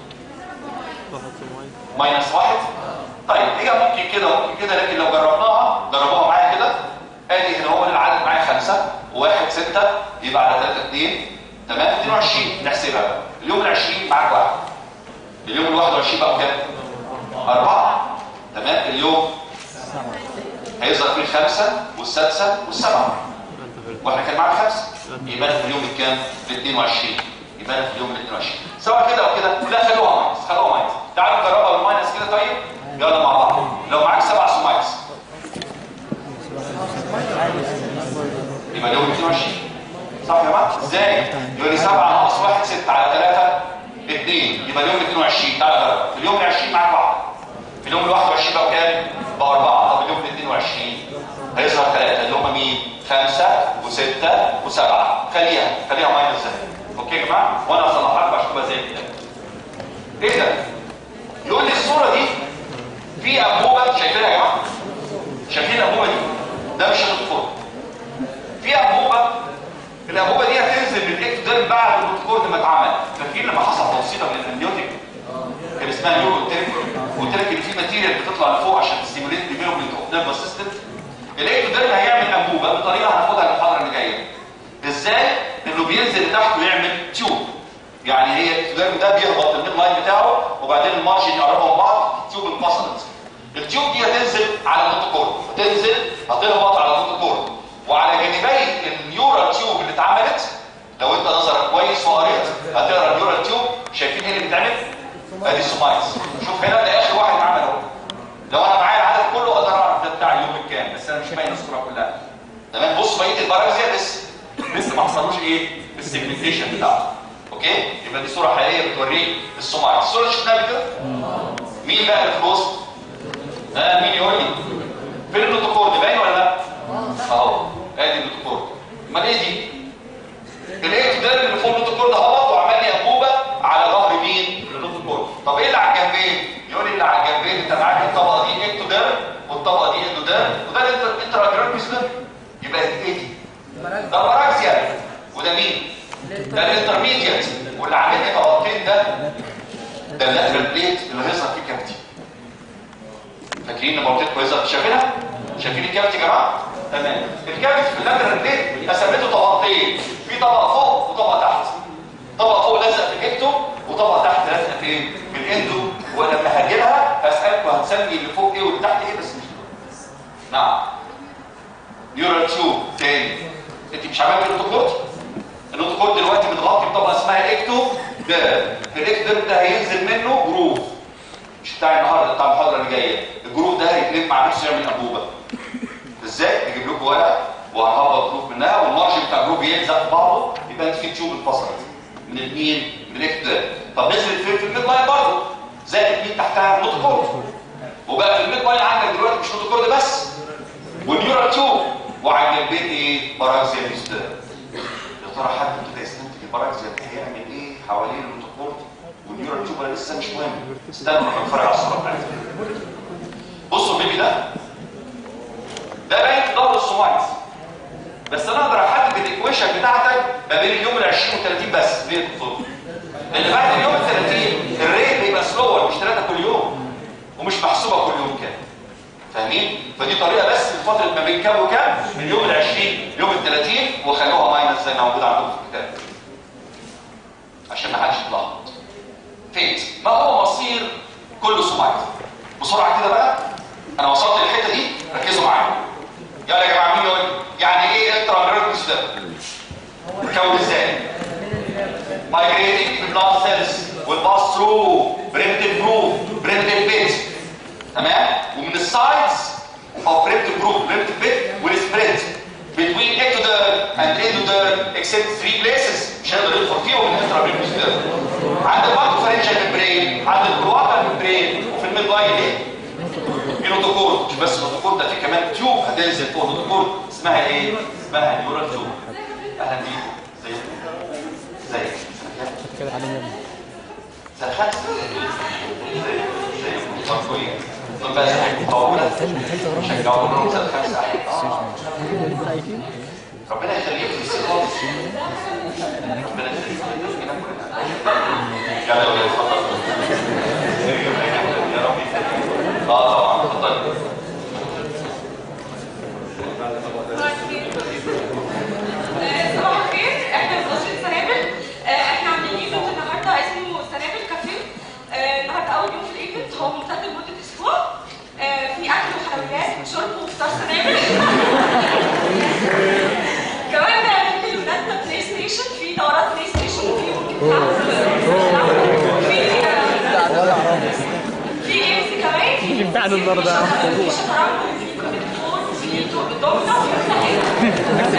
ماينس 1 طيب هي ممكن كده وممكن كده لكن لو جربناها جربوها معايا كده ادي هنا هو العدد معايا 5 و1 6 يبقى على 3 2 تمام 22 نحسبها بقى. اليوم ال 20 معاك واحد اليوم ال 21 بقى كام؟ أربعة تمام اليوم هيظهر فيه الخمسة والسادسة والسبعة واحنا كان معانا خمسة يبقى أنا في اليوم الكام؟ ال 22 يبقى أنا في اليوم ال 22 سواء كده او كده لا خلوها ماينس خلوها ماينس تعالوا نجربها بالماينس كده طيب يلا مع بعض لو معاك سبع سمايلز يبقى اليوم 22 صح يا جماعه ازاي يقول لي 7 ناقص 1 6 على 3 2 يبقى اليوم 22 تعالى جرب في اليوم ال 20 معاك واحده في اليوم ال 21 بقى كام بقى 4 طب اليوم ال 22 هيظهر 3 اللي هم مين 5 و6 و7 خليها خليها ماينس زي اوكي يا جماعه وانا هصلحها لكم عشان تبقى زي كده ايه ده يقول لي الصوره دي في انبوبه شايفينها يا جماعه شايفين الانبوبه دي ده مش الدكتور في انبوبه الانبوبه دي هتنزل من الاكتوديرم بعد الدكتور ما اتعمل فاكرين لما حصل توصيله من الامنيوتيك كان اسمها نيوروتيك قلت لك ان في ماتيريال بتطلع لفوق عشان تستيموليت ديفلوبمنت اوف نيرفس سيستم الاكتوديرم هيعمل انبوبه بطريقه هناخدها المحاضره اللي جايه ازاي انه بينزل لتحت ويعمل تيوب يعني هي الاكتوديرم ده بيهبط الميد لاين بتاعه وبعدين المارجن يقربوا من بعض التيوب انفصلت التيوب دي هتنزل على النوتوكورد هتنزل هتهبط على النوتوكورد وعلى جانبي النيورال تيوب اللي اتعملت لو انت نظرك كويس وقريت هتقرا النيورال تيوب شايفين ايه اللي بيتعمل ادي السومايز شوف هنا ده اخر واحد اتعمل اهو لو انا معايا العدد كله اقدر اعرف ده بتاع اليوم الكام بس انا مش باين الصوره كلها تمام بص بقيه البراكزيا لسه لسه ما حصلوش ايه السيجمنتيشن بتاعته اوكي يبقى دي صوره حقيقيه بتوريك السومايز الصوره اللي شفناها قبل كده مين بقى اللي في الوسط ها مين يقول لي فين النوتوكورد باين ولا لا اهو ادي النوتوكورد امال ايه دي الاكتوديرم اللي فوق النوتوكورد هبط وعمل لي انبوبه على ظهر مين النوتوكورد طب ايه اللي على الجنبين يقول لي اللي على الجنبين انت معاك الطبقه دي اكتوديرم والطبقه دي اندوديرم وده الانتر انتراجرام بيسلم يبقى ايه دي ده براكسيا وده مين ده الانترميديت واللي عامل لي طبقتين ده ده اللاترال بليت اللي هيظهر فيه كافيتي فاكرين نمرتين كويسه شايفينها شايفين الكافيتي يا جماعه تمام الكافيتي في اللاترال بليت قسمته طبقتين في طبقه فوق وطبقه تحت طبقه فوق لازقه في الاكتو وطبقه تحت لازقه فين في الاندو ولما هاجلها هسالكم هتسمي اللي فوق ايه واللي تحت ايه بس مش نعم نيورال تيوب تاني انت مش عملت النوتوكورد النوتوكورد دلوقتي متغطي بطبقه اسمها اكتو ده الاكتو ده هينزل منه جروف مش بتاع النهارده بتاع المحاضره اللي جايه الجروف ده هيتلف مع نفسه يعمل انبوبه ازاي نجيب لكم ورقه وهنهبط جروف منها والمارجن بتاع الجروف يلزق في بعضه يبقى انت في تيوب انفصلت من المين من الاكتو ده طب نزلت فين في الميد لاين برضه زائد مين تحتها نوتوكورد وبقى في الميد لاين عندك دلوقتي مش نوتوكورد بس والنيورال تيوب وعند البيت ايه باراكسيا بيستر يا ترى حد كده يستنتج الباراكسيا ده هيعمل ايه حوالين النوتوكورد والنيورال تيوب ولا لسه مش مهم استنوا لما نتفرج على الصوره بتاعتها بصوا البيبي ده ده باين في ظهر السومايز بس انا اقدر احدد الايكويشن بتاعتك ما بين اليوم ال 20 و 30 بس ليه يا دكتور؟ لان بعد اليوم ال 30 الريت بيبقى سلور مش ثلاثه كل يوم ومش محسوبه كل يوم كام فاهمين؟ فدي طريقه بس لفتره ما بين كام وكام؟ من يوم ال 20 يوم ال 30 وخلوها ماينس زي ما موجود عندكم في الكتاب عشان ما حدش يتلخبط فيت ما هو مصير كل سمعت بسرعه كده بقى انا وصلت للحته دي ركزوا معايا يلا يا جماعه مين يقول لي؟ يعني ايه انترا نيرفس ده بتكون ازاي migrating في blood cells والباس ثرو primitive group primitive bit تمام ومن السايدز of primitive group primitive bit will spread between ectoderm and endoderm except three places مش هنقدر ندخل فيهم الانترا نيرفس ده عند البارتو فارنجال ممبرين عند الكرواتال ممبرين وفي الميد لاين ايه في نوتوكورد مش بس نوتوكورد ده في كمان تيوب هتنزل فوق نوتوكورد اسمها ايه اسمها نيورال تيوب اهلا بيكم ازيكم ازيك كده علينا يا ابني. سنه خمسه ازيكم ازيكم طب كويس طب بس طولنا شجعوا لهم سنه خمسه ربنا يخليك في السن خالص ربنا يخليك يلا يا ولاد اتفضل يا رب يخليك اه طبعا اتفضل صباح الخير احنا في تشخيص سنابل في جيمز كمان في بتاعنا النهارده يا عم. في شطرنج وفي كونترول وفي دومينو وفي كل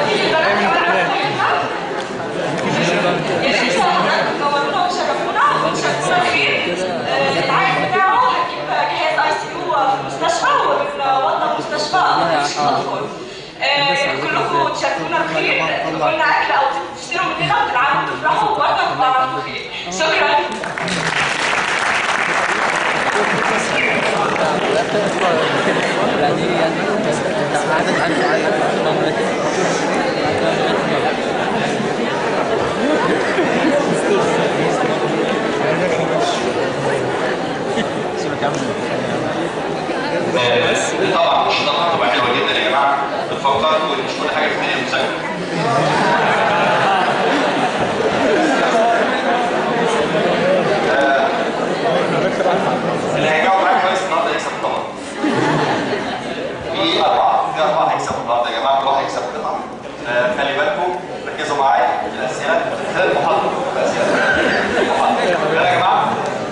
حاجه نورونا وشرفونا وشرفونا خير العائد بتاعه هنجيب جهاز اي سي يو في المستشفى وبنوضب مستشفى اطفال كلكم تشاركونا الخير تجيبوا لنا اكل او تشتروا مننا وتلعبوا وتفرحوا وبرضه تبقوا عملتوا خير شكرا آه، طبعا مش طبعا تبقى حلوه جدا يا جماعه بتفكروا ان مش كل حاجه في الدنيا مذاكره آه، اللي هيجاوب معاك كويس النهارده يكسب طبعا في اربعه في اربعه هيكسبوا النهارده يا جماعه كل واحد هيكسب قطعه آه، خلي بالكم ركزوا معايا في الاسئله خلال المحاضره الاسئله المحاضره يلا يا جماعه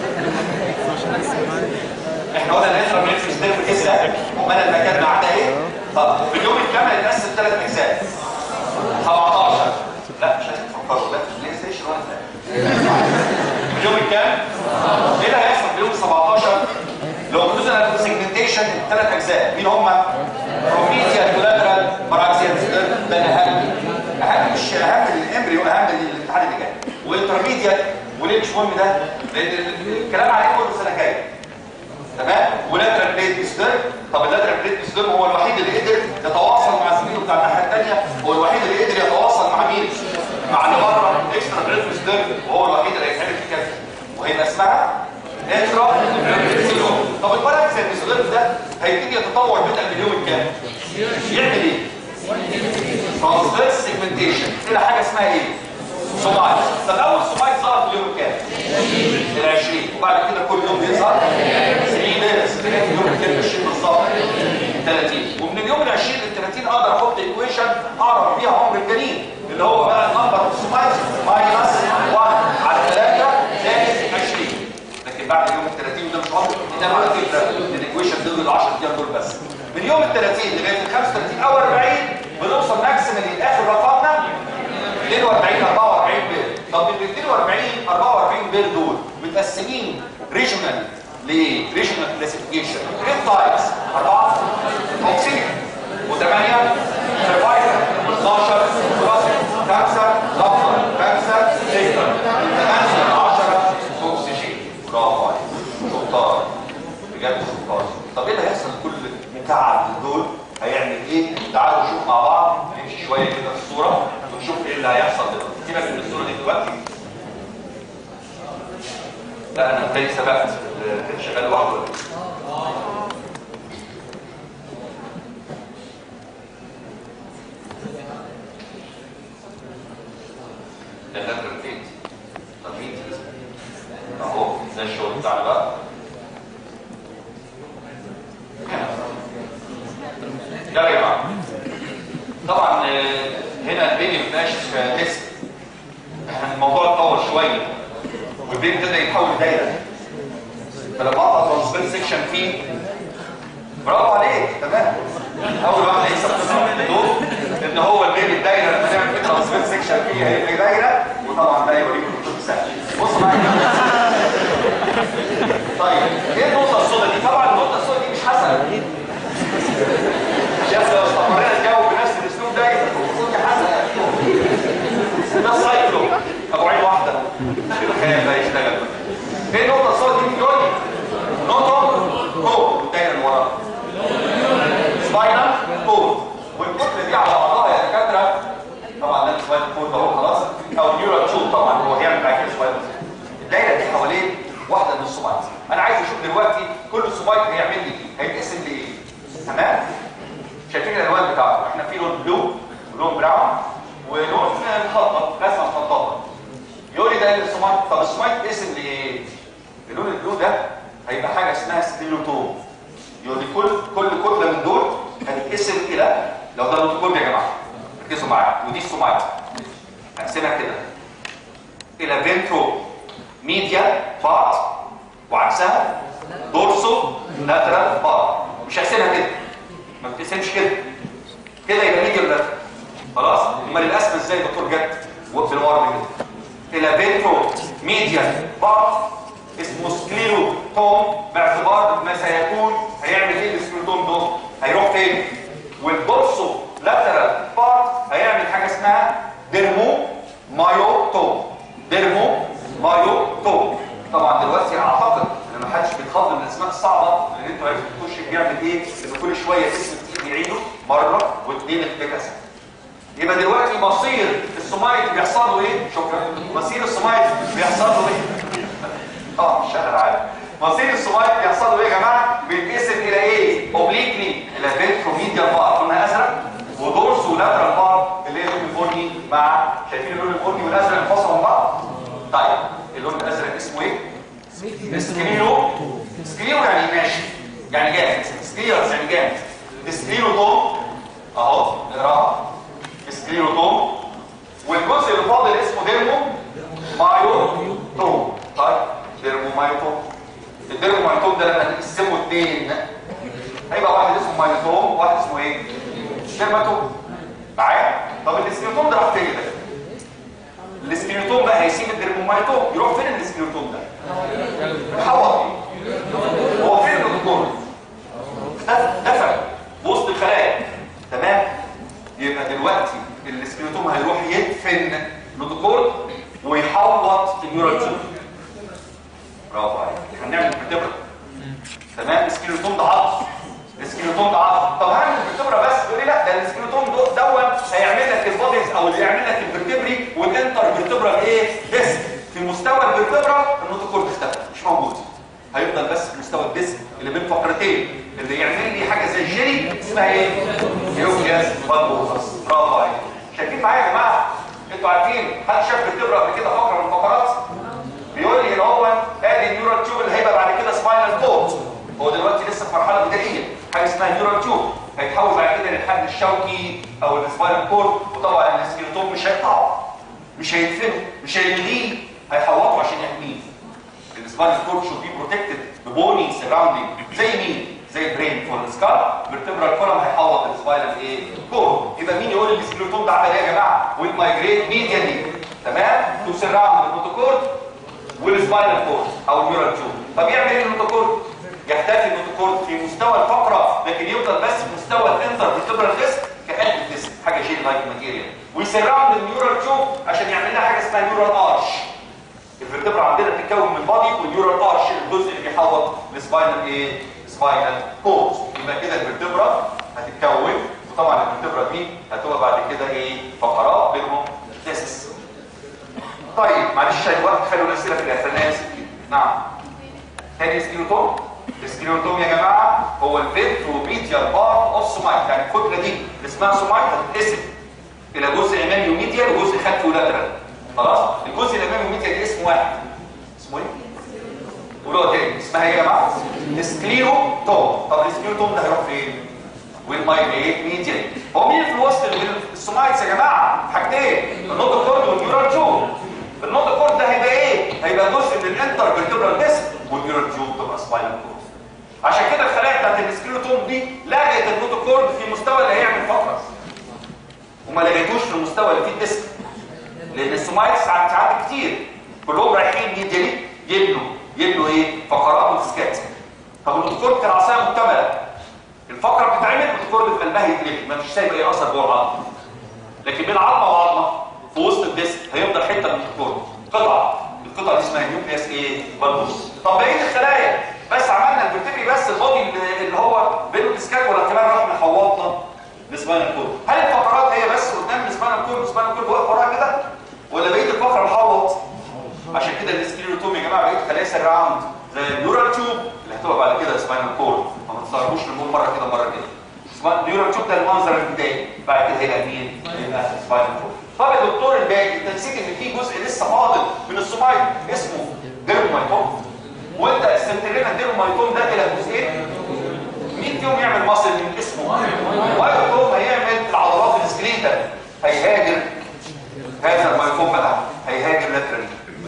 احنا قلنا الانترا ميلز بيشترك في كيسه ومال المكان مع ده ايه؟ طب في اليوم الكامل هيتقسم ثلاث اجزاء 17 لا مش لازم تفكروا لا بلاي ستيشن ولا بتاع في اليوم الكامل ايه اللي هيحصل في اليوم 17 لو خصوصا السيجمنتيشن ثلاث اجزاء مين هم؟ بروميديا كولاترال باراكسيال ده الاهم اهم مش اهم الامبريو اهم الامتحان اللي جاي وانترميديا وليه مش مهم ده؟ لان الكلام عليه كله السنه الجايه تمام ولاترال بليد ديسترب طب اللاترال بليد ديسترب هو الوحيد اللي قدر يتواصل مع زميله بتاع الناحيه الثانيه هو الوحيد اللي قدر يتواصل مع مين مع اللي بره اكسترا بليد ديسترب وهو الوحيد اللي هيتعمل في كذا وهيبقى اسمها انترا سيلوم طب الباراكسيال ديسترب ده هيبتدي يتطور بدءا من اليوم الكام يعمل ايه ترانسفيرس سيجمنتيشن كده حاجه اسمها ايه سومايت طب اول سومايت ظهر في اليوم الكام ال 20 وبعد كده كل يوم بيظهر 3 دايز لغايه اليوم الكام 20 بالظبط 30 ومن اليوم ال 20 لل 30 اقدر احط ايكويشن اعرف بيها عمر الجنين اللي هو بقى النمبر اوف سومايت ماينس 1 على 3 زائد 20 لكن بعد اليوم ال 30 وده مش عمر ده على فكره الايكويشن دول ال 10 ايام دول بس من يوم ال 30 لغايه ال 35 او 40 بنوصل ماكسيمم لاخر رقمنا 42 44 بير طب ال 42 44 بير دول متقسمين ريجونال لريجونال كلاسيفيكيشن ايه تايبس 4 اوكسيك و8 سرفايفر 12 كلاسيك 5 لفظر 5 سيكتر 8 10 اوكسجين برافو عليك شطار بجد شطار طب ايه اللي هيحصل لكل مكعب من دول هيعمل ايه تعالوا نشوف مع بعض نمشي شويه كده في الصوره ونشوف ايه اللي هيحصل دلوقتي سيبك من الصوره دي دلوقتي لا انا التاني سبقت كان شغال لوحده ولا إيه؟ ده غدر البيت طب مين اهو ده الشغل بتاعنا بقى يلا يا جماعه طبعا آه، هنا البيبي ما بقاش جسم الموضوع اتطور شويه والبيبي ابتدى يتحول لدايره فلما اقطع ترانسفير سيكشن فيه برافو عليك تمام اول واحد هيكسب قصه دول ان هو البيبي الدايره لما نعمل فيه ترانسفير سيكشن فيه هيبقى دايره وطبعا ده يوريكم الخطوط سهل بص معايا طيب ايه النقطه السوداء دي طبعا النقطه السوداء دي مش حسنه شايف لو استمرينا الجو بنفس الاسلوب ده يبقى الخطوط دي حسنه ده سايكلو ابو عين واحده الخيال ده يشتغل ايه النقطه السوداء دي دول نقطه كود الدايره اللي وراها سباينال كود والكتله دي على بعضها يا دكاتره طبعا ده سباينال كود اهو خلاص او نيورال تشوب طبعا هو هيعمل معاك سباينال الدايره دي حوالين واحده من السوبايت انا عايز اشوف دلوقتي كل سوبايت هيعمل لي ايه هيتقسم لايه تمام شايفين الالوان بتاعته احنا في لون بلو ولون براون ولون مخطط رسمه مخططه يقول لي ده السومايت طب السومايت اسم لايه اللون البلو ده هيبقى حاجه اسمها ستيلوتوم يقول لي كل كل كتله من دول هتتقسم الى لو ده نوت كود يا جماعه ركزوا معايا ودي السومايت هقسمها كده الى فينترو ميديا بارت وعكسها دورسو لاترال بارت مش هقسمها كده ما بتقسمش كده كده يبقى ميديا لاترال خلاص امال الاسم ازاي يا دكتور جد وقف الورم كده الى فينترو ميديا بارت اسمه سكليرو توم باعتبار ما سيكون هيعمل ايه السكليروتوم ده هيروح فين والدورسو لاترال بارت هيعمل حاجه اسمها ديرمو مايوتوم ديرمو مايوتوم طبعا دلوقتي اعتقد ان ما حدش بيتخض من الاسماء الصعبه لان انتوا عرفتوا تخش بيعمل ايه ان كل شويه اسم جديد يعيده مره واثنين اتكسر يبقى دلوقتي مصير السومايت بيحصل له ايه شكرا مصير السومايت بيحصل له ايه اه مش انا عارف مصير السومايت بيحصل له ايه يا جماعه بيتقسم الى ايه اوبليكلي الى فينتروميديال بار قلنا ازرق ودورس ولاترال بار اللي هي اللون البني مع شايفين اللون البني والازرق انفصلوا من بعض طيب اللون الازرق اسمه ايه سكرينو سكرينو يعني ماشي يعني جامد سكرينوس يعني جامد سكرينوتوم اهو نقراها سكليروتوم والجزء اللي فاضل اسمه ديرمو مايوتوم طيب ديرمو مايوتوم الديرمو مايوتوم ده لما نقسمه اثنين هيبقى واحد اسمه مايوتوم وواحد اسمه ايه ديرماتوم معايا طب السكليروتوم ده راح فين ده السكليروتوم بقى هيسيب الديرمو مايوتوم يروح فين السكليروتوم ده يحوط فيه هو فين الدكتور دفن وسط الخلايا تمام يبقى دلوقتي السكيلتوم هيروح يدفن نوتوكورد ويحوط النيورال تيوب برافو عليك هنعمل بالتبره تمام السكيلتوم ده عضل السكيلتوم ده عضل طب هعمل بالتبره بس تقول لي لا ده السكيلتوم دون هيعمل لك البوديز او اللي يعمل لك الفرتبري والانتر فيرتبرال ايه ديسك في مستوى الفرتبرا النوتوكورد اختفى مش موجود هيفضل بس في مستوى الديسك اللي بين فقرتين اللي يعمل لي حاجه زي الجيلي اسمها ايه يوجياس فالبوزس برافو عليك شايفين معايا يا جماعه انتوا عارفين حد شاف الكبره قبل كده فقره من الفقرات بيقول لي ان هو ادي النيورال تيوب اللي هيبقى بعد كده سباينال كورد هو دلوقتي لسه في مرحله بدائيه حاجه اسمها نيورال تيوب هيتحول بعد كده للحبل الشوكي او السباينال كورد وطبعا السكيلتون مش هيقطعه مش هيدفنه مش هيلغيه هيحوطه عشان يحميه السباينال كورد should be protected ببوني سراوندينج زي مين زي البرين فور السكال فيرتبرال كولم هيحوط السباينال ايه كورد يبقى مين يقول لي السكليروتوم ده عمل ايه يا جماعه ويت مايجريت ميديالي تمام تو سراوند النوتوكورد والسباينال كورد او النيورال تيوب طب يعمل ايه النوتوكورد يختفي النوتوكورد في مستوى الفقره لكن يفضل بس في مستوى الانتر فيرتبرال ديسك كقلب الديسك حاجه جيل لايك ماتيريال ويسراوند النيورال تيوب عشان يعمل لها حاجه اسمها نيورال ارش الفرتبرا عندنا بتتكون من بادي والنيورال ارش الجزء اللي بيحوط السباينال ايه سباينال كورد يبقى كده الفرتبرا هتتكون وطبعا الفرتبرا دي هتبقى بعد كده ايه فقرات بينهم ديسكس طيب معلش الوقت خلوا الاسئله في الاخر انا اسف نعم تاني سكيلوتوم السكيلوتوم يا جماعه هو الفيتروميديال بارت اوف سومايت يعني الكتله دي اللي اسمها سومايت هتتقسم الى جزء امامي وميديال وجزء خلفي ولاترال خلاص الجزء الامامي وميديال دي اسمه واحد اسمه ايه قولوا تاني اسمها ايه يا جماعه سكليروتوم طب السكليروتوم ده هيروح فين والمايجريت ميديال هو مين في الوسط السومايتس يا جماعه حاجتين النوت كورد والنيورال تيوب النوت كورد ده هيبقى ايه هيبقى جزء من الانتر فيرتبرال ديسك والنيورال تيوب تبقى سباينال كورد عشان كده الخلايا بتاعت السكليروتوم دي لغت النوت كورد في المستوى اللي هيعمل فقره وما لغيتوش في المستوى اللي فيه الديسك لان السومايتس ساعات ساعات كتير كلهم رايحين ميديالي يبنوا يبنوا ايه فقرات وتسكات طب النوتوكورد كالعصايه مكتمله الفقره بتتعمل والنوتوكورد في قلبها يتلف ما فيش سايبه ايه اثر جوه العظم لكن بين عظمه وعظمه في وسط الديسك هيفضل حته من النوتوكورد قطعه القطعه دي اسمها نيوكليس ايه بالبوس طب بقيه الخلايا بس عملنا الفرتبري بس البودي اللي هو بين الديسكات ولا كمان راح محوطنا السباينال كورد هل الفقرات هي بس قدام السباينال كورد السباينال كورد واقف وراها كده ولا بقيه الفقره محوط عشان كده السكليروتوم يا جماعه بقيه خلايا سراوند زي النيورال تيوب اللي هتبقى بعد كده سباينال كورد ما تتصرفوش نقول مره كده مره كده النيورال تيوب ده المنظر البدائي بعد كده هيبقى مين هيبقى سباينال كورد طب يا دكتور الباقي انت نسيت ان في جزء لسه فاضل من السومايت اسمه ديرمايتوم وانت قسمت لنا الديرمايتوم ده الى جزئين مين فيهم يعمل مصل من اسمه وايتوم هيعمل العضلات السكليتال هيهاجر هذا المايكوم بقى هيهاجر لاترالي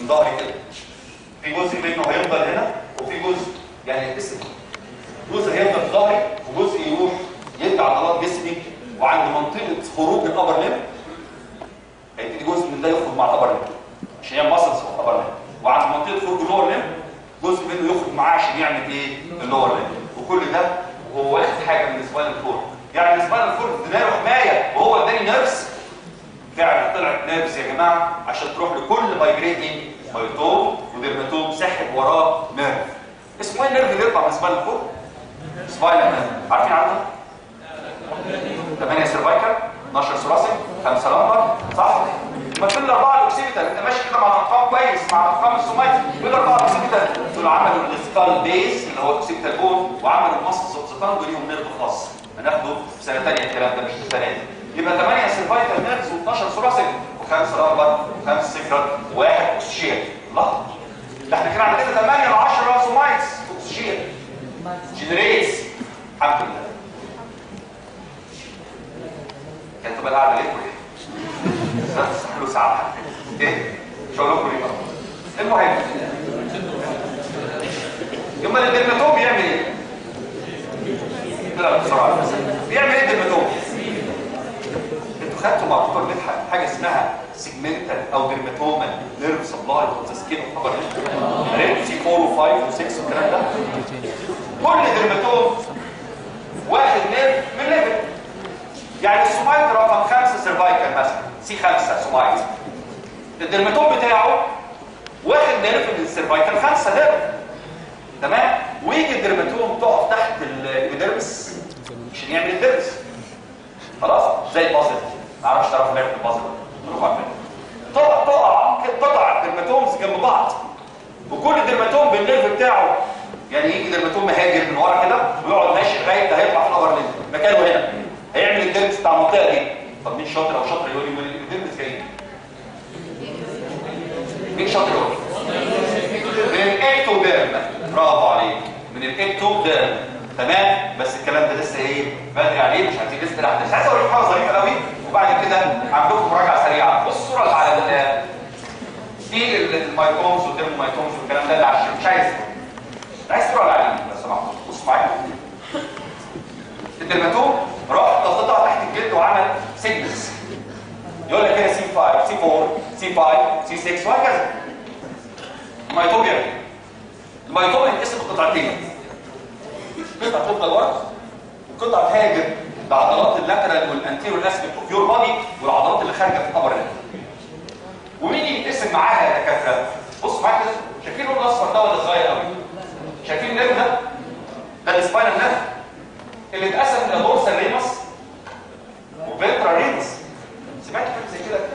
من ظهري كده في جزء منه هيفضل هنا وفي جزء يعني يتقسم جزء هيفضل في ظهري وجزء يروح يدي عضلات جسمي وعند منطقه خروج الابر ليم هيبتدي جزء من ده يخرج مع الابر ليم عشان هي ماسلز في الابر ليم وعند منطقه خروج اللور ليم جزء منه يخرج معاه عشان يعمل ايه اللور ليم وكل ده وهو واخد حاجه من السباينال كورد يعني السباينال كورد اداله حمايه وهو اداني نيرفز فعلا طلعت نيرفز يا جماعه عشان تروح لكل مايجريتنج مايتوم وديرماتوم ساحب وراه نيرف اسمه ايه النيرف اللي يطلع من السباينال كورد؟ سباينال نيرف عارفين عنه؟ 8 سيرفايكال 12 ثوراسيك 5 لامبر صح؟ ما كل اربعه الاوكسيبيتال انت ماشي كده مع الارقام كويس مع الارقام السوماتي كل اربعه الاوكسيبيتال دول عملوا السكال بيس اللي هو الاوكسيبيتال بون وعملوا المصل سبستان وليهم نيرف خاص هناخده في سنه ثانيه الكلام ده مش في السنه دي يبقى 8 سيرفايكال نيرفز و12 ثوراسيك وخمسه لامبر وخمسه سكرال وواحد اوكسجين الله ده احنا كان عندنا 8 ل 10 سومايتس اوكسجين جنريتس الحمد لله كانت تبقى القعده ليه كلها بس حلو ساعه ايه مش هقول لكم ليه بقى المهم يوم الدرماتوم بيعمل ايه لا بسرعه بيعمل ايه الدرماتوم انتوا خدتوا مع دكتور مدحت حاجه اسمها سيجمنتال او ديرماتومال نيرف سبلاي اوف ذا سكين اوف ابر سي 4 و5 و6 والكلام ده كل ديرماتوم واخد نيرف من ليفل يعني السومايت رقم 5 سيرفايكال مثلا سي 5 سومايت الدرماتوم بتاعه واخد نيرف من السيرفايكال 5 نيرف تمام ويجي الدرماتوم تقف تحت الابيدرمس عشان يعمل الدرس خلاص زي البازل ما اعرفش تعرفوا لعبه البازل روحوا عارفين تقع تقع تقطع الدرماتومز جنب بعض وكل درماتوم بالنيرف بتاعه يعني يجي درماتوم مهاجر من ورا كده ويقعد ماشي لغايه ده هيطلع في الابر لينز مكانه هنا هيعمل الدرس بتاع المنطقه دي طب مين شاطر او شاطر يقول لي من الدرس جاي مين شاطر يقول من الاكتوديرم برافو عليك من الاكتوديرم تمام بس الكلام ده لسه ايه بدري عليه مش عايزين لسه تحت مش عايز اوريك حاجه ظريفه قوي وبعد كده هعمل لكم مراجعه سريعه بص الصوره اللي على ال في المايكومز والديرمومايكومز والكلام ده اللي على الشمال. مش عايز عايز صوره على اليمين لو سمحت بص معايا الدرماتوم راح قطع تحت الجلد وعمل سيجنالز يقول لك هنا سي 5 سي 4 سي 5 سي 6 وهكذا الميتوم يعني الميتوم ينقسم لقطعتين قطعه تفضل ورا وقطعه تهاجر بعضلات اللاترال والانتيريور اسبكت اوف يور بادي والعضلات اللي خارجه في الابر ليب ومين يتقسم معاها يا دكاتره بص معايا كده شايفين اللون الاصفر ده ولا صغير قوي شايفين النيرف ده ده السباينال نيرف اللي اتقسم الى دورسال ريمس وفنترال ريمس سمعت حاجه زي كده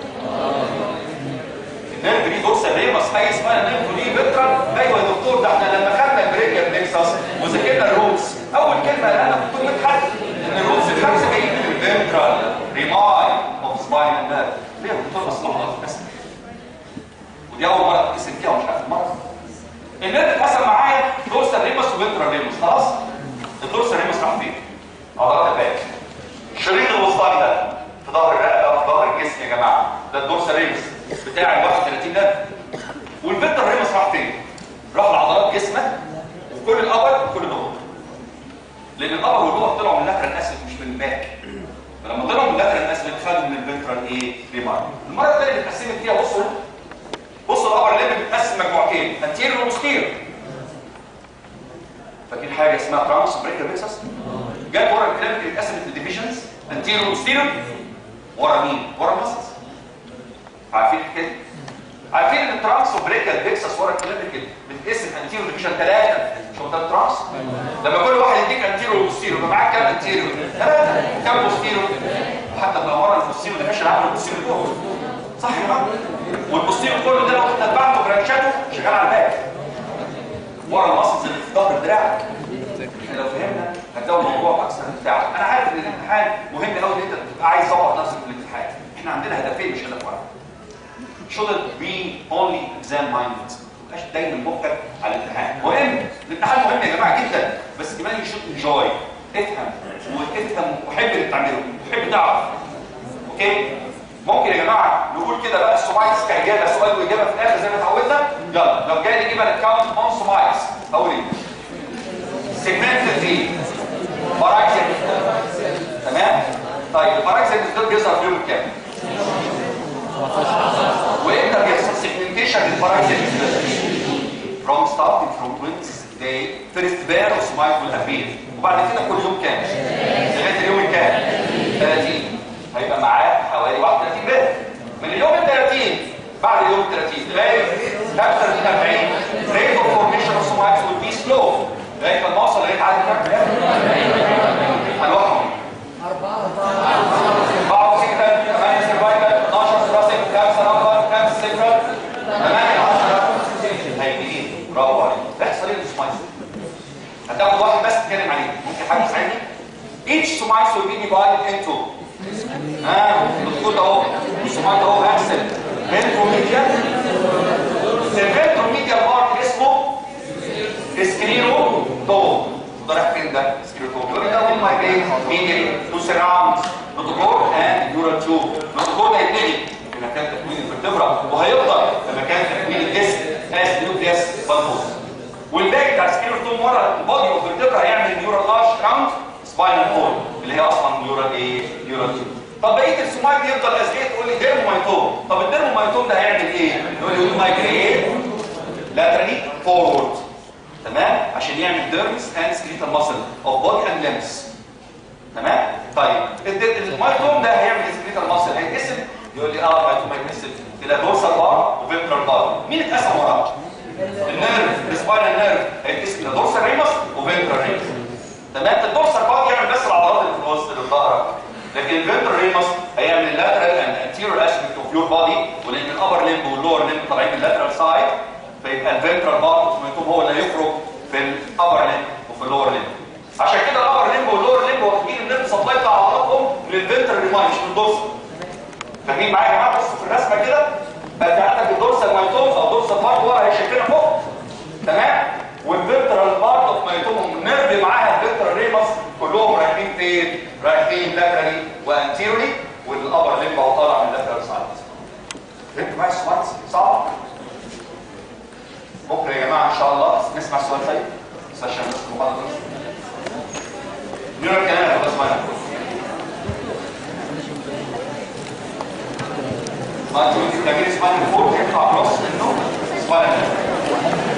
النيرف ليه دورسال ريمس اي سباينال نيرف ليه فنترال ايوه يا دكتور ده احنا لما خدنا البريكال نكسس وذاكرنا الروتس اول كلمه اللي انا كنت متحدث ان الروتس الخمسه جايين من الفنترال ريماي اوف سباينال نيرف ليه يا دكتور اصلا الله بس ودي اول مره تتقسم فيها ومش عارف مره النيرف اتقسم معايا دورسال ريمس وفنترال ريمس خلاص الدورسال ريمس راح فين عضلات الباك الشريط الوسطاني ده في ظهر الرقبه في ظهر الجسم يا جماعه ده الدورسال ريمس بتاع ال 31 نيرف والفنترال ريمس راح فين راح لعضلات جسمك وكل الابر وكل اللور لان الابر واللور طلعوا من اللاترال اسيد مش من الباك فلما طلعوا من اللاترال اسيد خدوا من الفنترال ايه ريمار المره الثانيه اللي اتقسمت فيها بصوا بصوا الابر ليب بتقسم مجموعتين انتيريور وبوستيريور فاكرين حاجه اسمها ترانس بريكر بيكسس جت ورا الكلام اللي اتقسمت لديفيجنز انتيريور وبوستيريور ورا مين ورا المسلز عارفين كده عارفين ان الترانس وبريكر بيكسس ورا الكلام كده بتتقسم انتيريور ديفيجن ثلاثه مش هو ده الترانس لما كل واحد يديك انتيريور وبوستيريور يبقى معاك كام انتيريور ثلاثه كام بوستيريور وحتى لما مره البوستيريور ده مش العمل البوستيريور فوق صح يا جماعه والبوستيريور كله ده لو انت تبعته برانشاته شغال على الباك ورا الماسلز اللي في ظهر دراعك احنا لو فهمنا هتلاقي الموضوع اكثر امتاعا انا عارف ان الامتحان مهم قوي ان انت تبقى عايز تظبط نفسك في الامتحان احنا عندنا هدفين مش هدف واحد shouldn't be only exam minded مبقاش دايما مخك على الامتحان مهم الامتحان مهم يا جماعه جدا بس كمان you should enjoy افهم وافهم وحب اللي بتعمله وحب تعرف اوكي ممكن يا جماعه نقول كده بقى السومايتس كاجابه سؤال واجابه في الاخر زي ما اتعودنا يلا لو جاي لي جيبه نتكاونت اون سومايتس هقول ايه سيجمنت دي باراكسيا تمام طيب الباراكسيا دول بيظهر في يوم كام وامتى بيحصل سيجمنتيشن للباراكسيا from starting from twins day first bear of smite will appear وبعد كده كل يوم كام لغايه اليوم الكام 30 هيبقى معاه حوالي 31 بير من اليوم ال 30 بعد اليوم ال 30 لغايه 35 40 rate of formation of smites will be slow لغايه لما اوصل لغايه عدد كام هنوحهم 4 6 8 سرفايفل 12 ثراسك 5 نمبر 5 سيكرال 8 10 هيجي برافو عليك بيحصل ايه السمايس هتاخد واحد بس تتكلم عليه ممكن حد يساعدني each سمايس will be divided into ها الدكتور ده اهو السمايس اهو هرسل فنتروميديا الفنتروميديا بارت اسمه سكرينو دوم ده رايح فين ده سكرينو دوم يقول لي ده هم ايه ميديا تو سراوند بروتوكول اند يورال تيوب البروتوكول ده يتنقل في مكان تكوين الفرتبرا وهيفضل في مكان تكوين الجسم اس نيوكليس بالفوز والباقي بتاع سكيلتون ورا البودي اوف الفرتبرا هيعمل نيورال ارش راوند سباينال كول اللي هي اصلا نيورال ايه نيورال تيوب طب بقيه السمايل دي يفضل ازاي تقول لي ديرمومايتوم طب الديرمومايتوم ده هيعمل ايه يقول لي مايجريت لاترالي فورورد تمام عشان يعمل ديرمس اند سكريتال ماسل اوف بودي اند ليمس تمام طيب المايتوم ده هيعمل سكريتال ماسل هيتقسم يقول لي اه المايتوم هيتقسم الى دورسال بار وفيبرال بار مين اتقسم وراه النيرف السباينال نيرف هيتقسم الى دورسال ريمس وفيبرال ريمس تمام الدورسال بار يعمل بس العضلات اللي في الوسط اللي في ظهرك لكن الفيبرال ريمس هيعمل اللاترال اند انتيريور اسبكت اوف يور بودي ولان الابر ليمب واللور ليمب طالعين من اللاترال سايد فيبقى الفيبرال بار اوتوماتيك هو اللي هيخرج في الابر ليمب وفي اللور ليمب عشان كده الابر ليمب واللور ليمب واخدين النيرف سبلاي بتاع عضلاتهم للفنترال ريماين مش للدورسال فاهمين معايا يا جماعه بصوا في الرسمه كده بقى انت عندك الدورسال مايتوم او دورسال بارت ورا هي شايفينها فوق تمام والفنترال بارت اوف مايتوم نيرف معاها الفنترال ريمس كلهم رايحين فين؟ رايحين لاترالي وانتيرولي والابر ليمب اهو طالع من اللاترال سايد فهمتوا معايا السؤال صعب؟ بكره يا جماعه ان شاء الله نسمع السؤال طيب بس عشان بس المحاضره نيورال كلام بس معانا ما انتوا بتعملوا اسمها الفور يطلع نص منه ولا